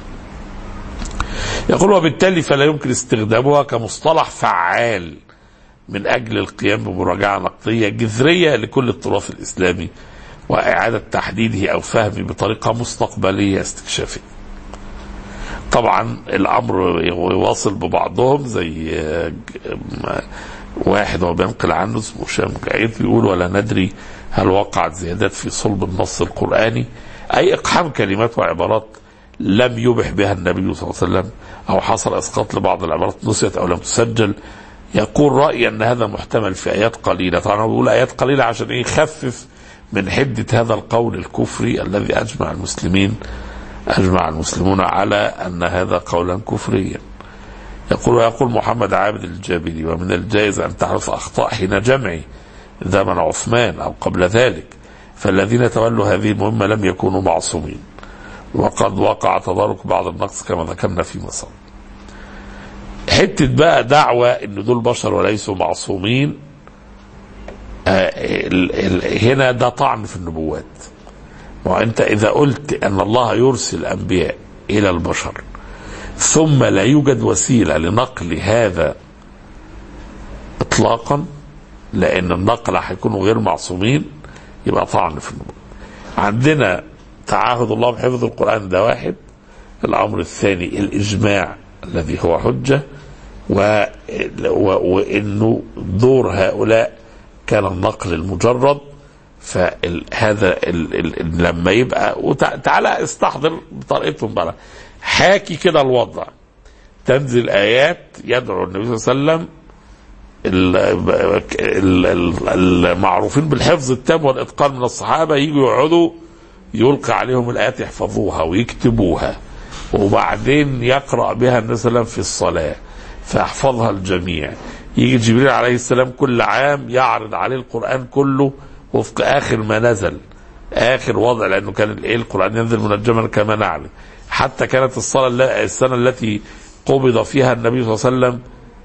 يقول وبالتالي فلا يمكن استخدامها كمصطلح فعال من اجل القيام بمراجعه نقديه جذريه لكل التراث الاسلامي واعاده تحديده او فهمه بطريقه مستقبليه استكشافيه. طبعا الامر يواصل ببعضهم زي آه، ج- ما- واحد هو بينقل عنه اسمه هشام جعيد بيقول ولا ندري هل وقعت زيادات في صلب النص القراني اي اقحام كلمات وعبارات لم يبح بها النبي صلى الله عليه وسلم او حصل اسقاط لبعض العبارات نسيت او لم تسجل يقول رايي ان هذا محتمل في ايات قليله طبعا هو بيقول ايات قليله عشان ايه يخفف من حده هذا القول الكفري الذي اجمع المسلمين اجمع المسلمون على ان هذا قولا كفريا يقول ويقول محمد عابد الجابري ومن الجائز ان تحدث اخطاء حين جمعي زمن عثمان او قبل ذلك فالذين تولوا هذه المهمه لم يكونوا معصومين وقد وقع تدارك بعض النقص كما ذكرنا في مصر حته بقى دعوه ان دول بشر وليسوا معصومين آه ال ال هنا ده طعن في النبوات وانت اذا قلت ان الله يرسل انبياء الى البشر ثم لا يوجد وسيله لنقل هذا اطلاقا لان النقل هيكونوا غير معصومين يبقى طعن في النبوة عندنا تعاهد الله بحفظ القرآن ده واحد الأمر الثاني الإجماع الذي هو حجة و... و... وإنه دور هؤلاء كان النقل المجرد فهذا ال... ال... لما يبقى وتع... تعالى استحضر بطريقتهم بقى حاكي كده الوضع تنزل آيات يدعو النبي صلى الله عليه وسلم المعروفين بالحفظ التام والاتقان من الصحابه يجوا يقعدوا يلقى عليهم الايات يحفظوها ويكتبوها وبعدين يقرا بها النبي صلى الله عليه وسلم في الصلاه فيحفظها الجميع يجي جبريل عليه السلام كل عام يعرض عليه القران كله وفق اخر ما نزل اخر وضع لانه كان الايه القران ينزل منجما كما نعلم حتى كانت الصلاه السنه التي قبض فيها النبي صلى الله عليه وسلم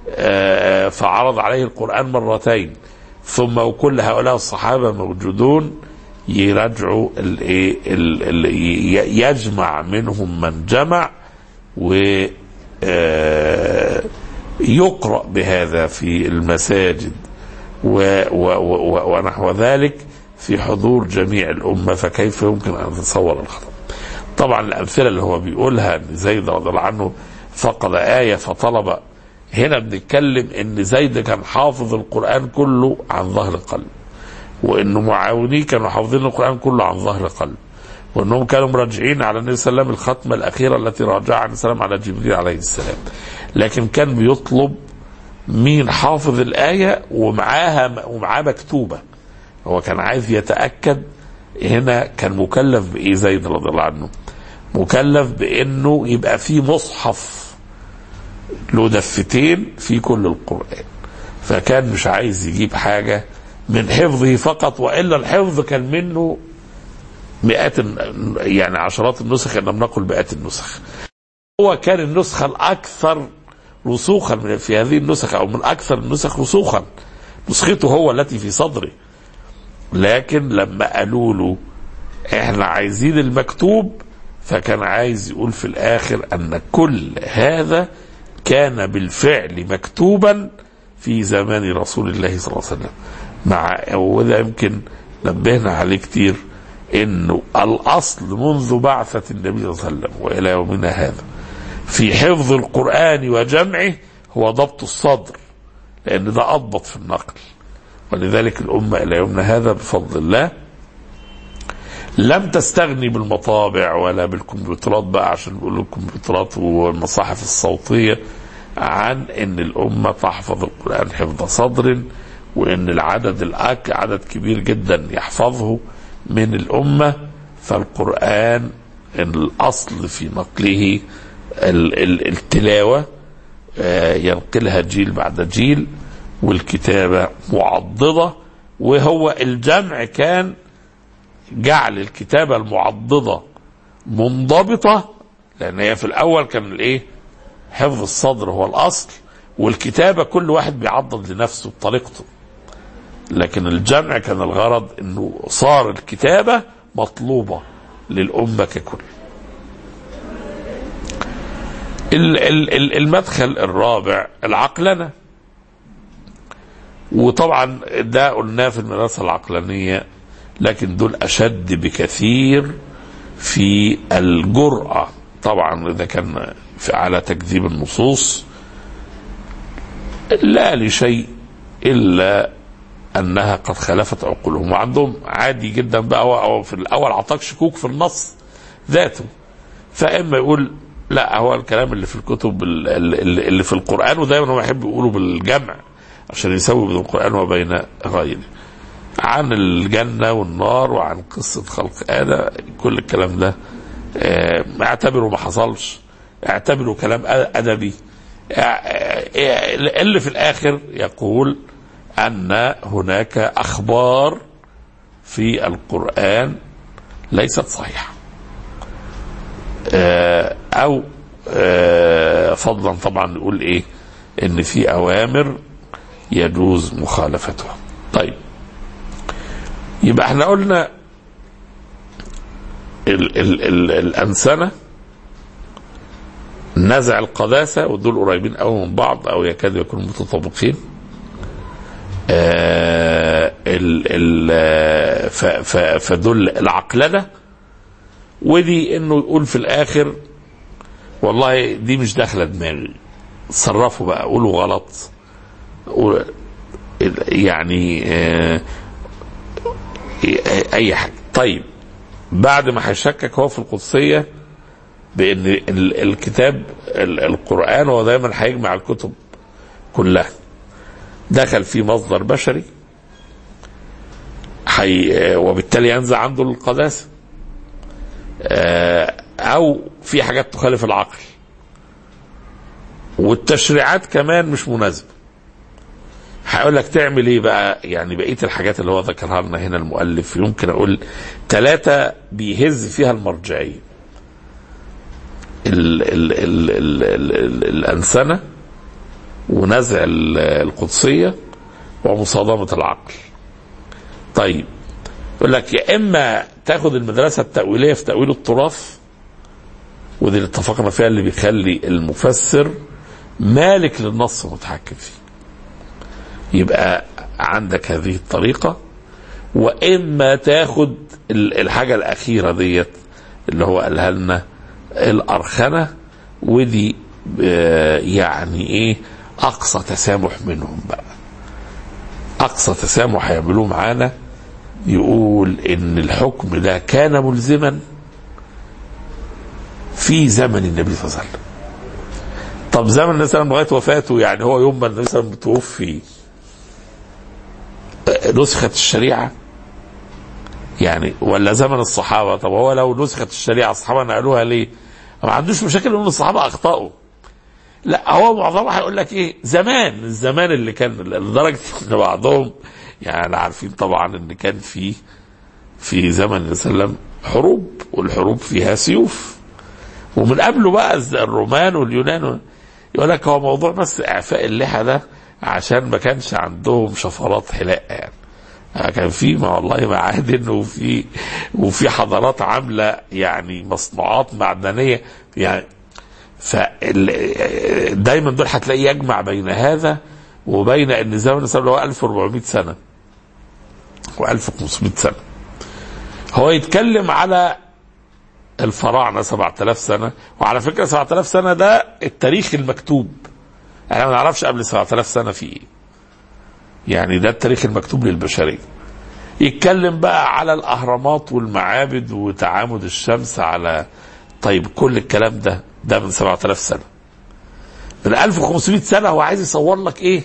آه، فعرض عليه القرآن مرتين ثم وكل هؤلاء الصحابة موجودون يرجعوا الايه ال- ال- ي- يجمع منهم من جمع و آه، يقرأ بهذا في المساجد و و و ونحو ذلك في حضور جميع الأمة فكيف يمكن أن تتصور الخطأ طبعا الأمثلة اللي هو بيقولها أن زيد رضي الله عنه فقد آية فطلب هنا بنتكلم أن زيد كان حافظ القرآن كله عن ظهر قلب وأنه معاونيه كانوا حافظين القرآن كله عن ظهر قلب وانهم كانوا مراجعين على النبي صلى الله عليه وسلم الختمه الاخيره التي راجعها النبي صلى الله عليه وسلم على جبريل عليه السلام لكن كان بيطلب مين حافظ الايه ومعاها ومعاه مكتوبه هو كان عايز يتاكد هنا كان مكلف بايه زيد رضي الله عنه مكلف بانه يبقى في مصحف له دفتين في كل القران فكان مش عايز يجيب حاجه من حفظه فقط والا الحفظ كان منه مئات الن- يعني عشرات النسخ ان لم نقل مئات النسخ هو كان النسخه الاكثر رسوخا من- في هذه النسخ او من اكثر النسخ رسوخا نسخته هو التي في صدره لكن لما قالوا له احنا عايزين المكتوب فكان عايز يقول في الاخر ان كل هذا كان بالفعل مكتوبا في زمان رسول الله صلى الله عليه وسلم مع وده يمكن نبهنا عليه كتير انه الاصل منذ بعثه النبي صلى الله عليه وسلم والى يومنا هذا في حفظ القران وجمعه هو ضبط الصدر لان ده اضبط في النقل ولذلك الامه الى يومنا هذا بفضل الله لم تستغني بالمطابع ولا بالكمبيوترات بقى عشان بيقولوا الكمبيوترات والمصاحف الصوتيه عن ان الامه تحفظ القران حفظ صدر وان العدد الأك عدد كبير جدا يحفظه من الامه فالقران الاصل في نقله ال- ال- التلاوه آه، ينقلها جيل بعد جيل والكتابه معضده وهو الجمع كان جعل الكتابة المعضدة منضبطة لأن هي في الأول كان الإيه؟ حفظ الصدر هو الأصل والكتابة كل واحد بيعضد لنفسه بطريقته لكن الجمع كان الغرض أنه صار الكتابة مطلوبة للأمة ككل ال- ال- ال- المدخل الرابع العقلنة وطبعا ده قلناه في المدرسة العقلانية لكن دول أشد بكثير في الجرأة طبعا إذا كان في على تكذيب النصوص لا لشيء إلا أنها قد خالفت عقولهم وعندهم عادي جدا بقى هو هو في الأول عطاك شكوك في النص ذاته فإما يقول لا هو الكلام اللي في الكتب ال- ال- اللي في القرآن ودايما هو يحب يقوله بالجمع عشان يسوي بين القرآن وبين غيره عن الجنة والنار وعن قصة خلق آدم كل الكلام ده آه، اعتبره ما حصلش اعتبره كلام أدبي آه، آه، اللي في الآخر يقول أن هناك أخبار في القرآن ليست صحيحة آه، أو آه، فضلا طبعا نقول إيه إن في أوامر يجوز مخالفتها طيب يبقى احنا قلنا ال ال ال الأنسنة نزع القداسة ودول قريبين قوي من بعض أو يكادوا يكونوا متطابقين آه ال ال ف ف فدول العقلنة ودي انه يقول في الاخر والله دي مش داخله دماغي صرفوا بقى قولوا غلط قول- يعني آه اي حاجه طيب بعد ما هيشكك هو في القدسيه بان ال- الكتاب ال- القران هو دايما هيجمع الكتب كلها دخل في مصدر بشري حي وبالتالي ينزع عنده القداسه آه، او في حاجات تخالف العقل والتشريعات كمان مش مناسبه هقول لك تعمل ايه بقى يعني بقيه الحاجات اللي هو ذكرها لنا هنا المؤلف يمكن اقول ثلاثه بيهز فيها المرجعيه ال ال ال ال ال ال الانسنه ونزع ال- القدسية ومصادمة العقل طيب يقول لك يا إما تاخد المدرسة التأويلية في تأويل التراث ودي اللي اتفقنا فيها اللي بيخلي المفسر مالك للنص متحكم فيه يبقى عندك هذه الطريقة وإما تاخد ال- الحاجة الأخيرة ديت اللي هو قالها لنا الأرخنة ودي آه، يعني إيه أقصى تسامح منهم بقى أقصى تسامح يعملوه معانا يقول إن الحكم ده كان ملزما في زمن النبي صلى الله عليه وسلم طب زمن النبي صلى الله عليه وسلم لغايه وفاته يعني هو يوم ما النبي صلى الله عليه وسلم توفي آه، نسخت الشريعه يعني ولا زمن الصحابه طب هو لو نسخت الشريعه الصحابه نقلوها ليه؟ ما عندوش مشاكل ان الصحابه اخطاوا لا هو معظمها هيقول لك ايه زمان الزمان اللي كان لدرجه ان بعضهم يعني عارفين طبعا ان كان في في زمن النبي صلى الله عليه وسلم حروب والحروب فيها سيوف ومن قبله بقى الز- الرومان واليونان يقول لك هو موضوع بس اعفاء اللحى ده عشان ما كانش عندهم شفرات حلاقه يعني آه، كان في ما والله معادن وفي وفي حضارات عامله يعني مصنوعات معدنيه يعني فال دايما دول هتلاقيه يجمع بين هذا وبين ان زمن الاسلام اللي هو 1400 سنه و1500 سنه هو يتكلم على الفراعنه 7000 سنه وعلى فكره 7000 سنه ده التاريخ المكتوب احنا ما نعرفش قبل 7000 سنه في ايه يعني ده التاريخ المكتوب للبشريه يتكلم بقى على الاهرامات والمعابد وتعامد الشمس على طيب كل الكلام ده ده من 7000 سنه من 1500 سنه هو عايز يصور لك ايه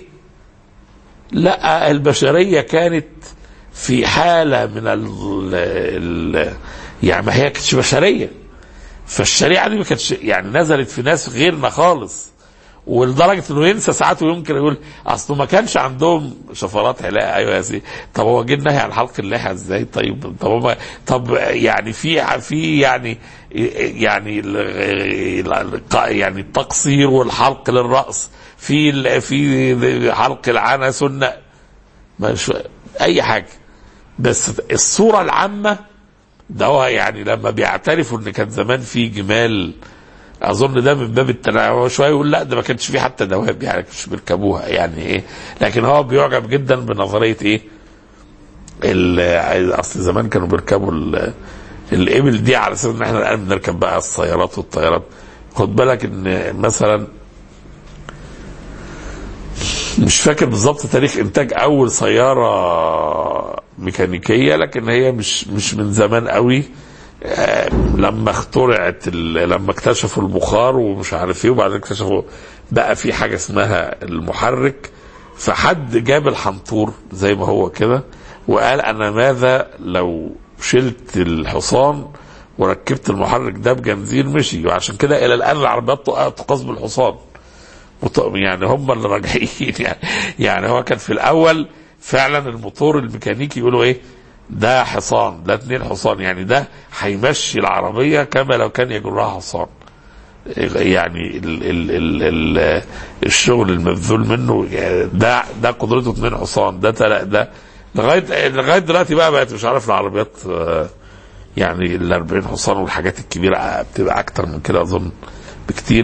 لا البشريه كانت في حاله من ال ال يعني ما هي كانتش بشريه فالشريعه دي ما كانتش يعني نزلت في ناس غيرنا خالص ولدرجه انه ينسى ساعات ويمكن يقول اصله ما كانش عندهم شفرات حلاقه ايوه يا سيدي طب هو جه النهي عن حلق اللحى ازاي طيب طب هو طب يعني في في يعني يعني ال- ال- يعني التقصير والحلق للراس في ال- في حلق العانه سنه مش اي حاجه بس الصوره العامه ده هو يعني لما بيعترفوا ان كان زمان في جمال اظن ده من باب التنوع هو شويه يقول لا ده ما كانش في حتى دواب يعني مش بيركبوها يعني ايه لكن هو بيعجب جدا بنظريه ايه ال- اصل زمان كانوا بيركبوا ال- الابل دي على اساس ان احنا الان بنركب بقى السيارات والطيارات خد بالك ان مثلا مش فاكر بالظبط تاريخ انتاج اول سياره ميكانيكيه لكن هي مش مش من زمان قوي آه، لما اخترعت ال- لما اكتشفوا البخار ومش عارف ايه وبعدين اكتشفوا بقى في حاجه اسمها المحرك فحد جاب الحنطور زي ما هو كده وقال انا ماذا لو شلت الحصان وركبت المحرك ده بجنزير مشي وعشان كده الى الان العربيات تق- تقاس بالحصان مط- يعني هم اللي راجعين يعني يعني هو كان في الاول فعلا الموتور الميكانيكي يقولوا ايه ده حصان ده اتنين حصان يعني ده هيمشي العربيه كما لو كان يجرها حصان يعني ال ال ال ال الشغل المبذول منه يعني ده ده قدرته اتنين حصان ده تلا ده لغايه لغايه دلوقتي بقى بقت مش عارف العربيات آه، يعني ال 40 حصان والحاجات الكبيره بتبقى اكتر من كده اظن بكتير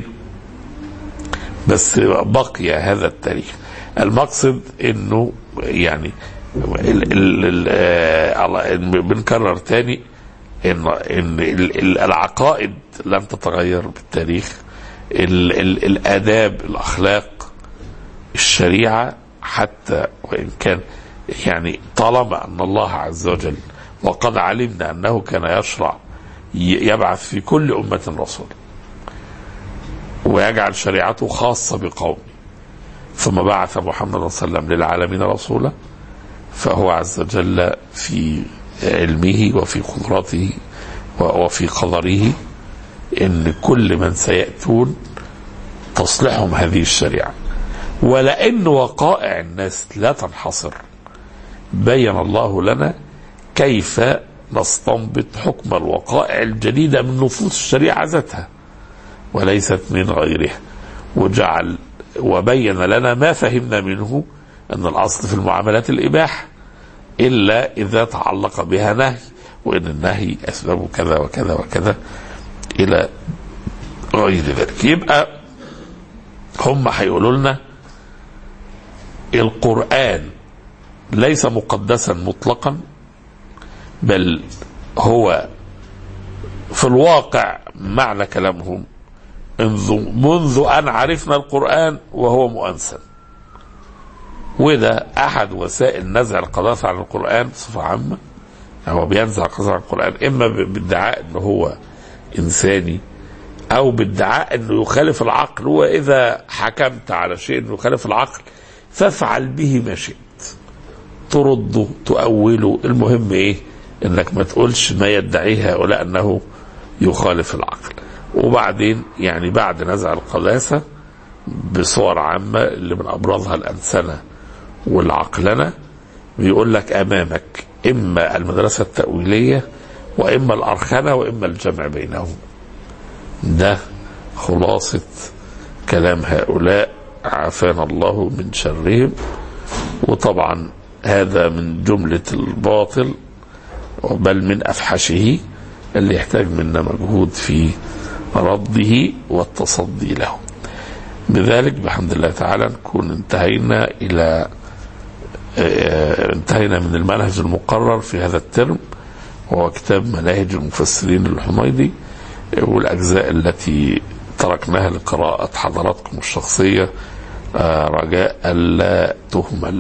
بس بقي هذا التاريخ المقصد انه يعني ال ال ال آه، الله- بنكرر تاني ان ان ال- ال- العقائد لن تتغير بالتاريخ ال ال الاداب الاخلاق الشريعه حتى وان كان يعني طالما ان الله عز وجل وقد علمنا انه كان يشرع ي- يبعث في كل امه رسول ويجعل شريعته خاصه بقومه ثم بعث محمد صلى الله عليه وسلم للعالمين رسولا فهو عز وجل في علمه وفي قدرته و- وفي قدره ان كل من سياتون تصلحهم هذه الشريعه ولان وقائع الناس لا تنحصر بين الله لنا كيف نستنبط حكم الوقائع الجديده من نصوص الشريعه ذاتها وليست من غيرها وجعل وبين لنا ما فهمنا منه أن الأصل في المعاملات الإباحة إلا إذا تعلق بها نهي وإن النهي أسبابه كذا وكذا وكذا إلى غير ذلك يبقى هم هيقولوا لنا القرآن ليس مقدسا مطلقا بل هو في الواقع معنى كلامهم منذ, منذ أن عرفنا القرآن وهو مؤنسا وده أحد وسائل نزع القذافة عن القرآن بصفة عامة هو بينزع القذافة عن القرآن إما بادعاء أنه هو إنساني أو بادعاء أنه يخالف العقل وإذا حكمت على شيء أنه يخالف العقل فافعل به ما شئت ترده تؤوله المهم إيه انك ما تقولش ما يدعيه هؤلاء انه يخالف العقل وبعدين يعني بعد نزع القداسة بصور عامة اللي من أبرزها الأنسنة والعقلنة بيقول لك أمامك إما المدرسة التأويلية وإما الأرخنة وإما الجمع بينهم ده خلاصة كلام هؤلاء عافانا الله من شرهم وطبعا هذا من جملة الباطل بل من أفحشه اللي يحتاج منا مجهود في رده والتصدي له بذلك بحمد الله تعالى نكون انتهينا إلى انتهينا من المنهج المقرر في هذا الترم وهو كتاب مناهج المفسرين للحميدي والأجزاء التي تركناها لقراءة حضراتكم الشخصية رجاء ألا تهمل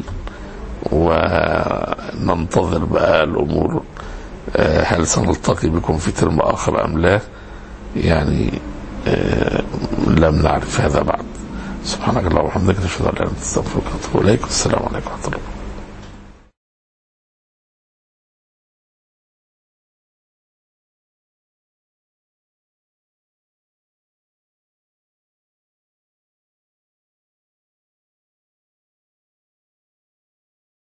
وننتظر بقى الأمور هل سنلتقي بكم في ترم آخر أم لا يعني لم نعرف هذا بعد سبحانك اللهم وبحمدك نشهد ان لا اله الا انت نستغفرك ونتوب اليك والسلام عليكم ورحمه الله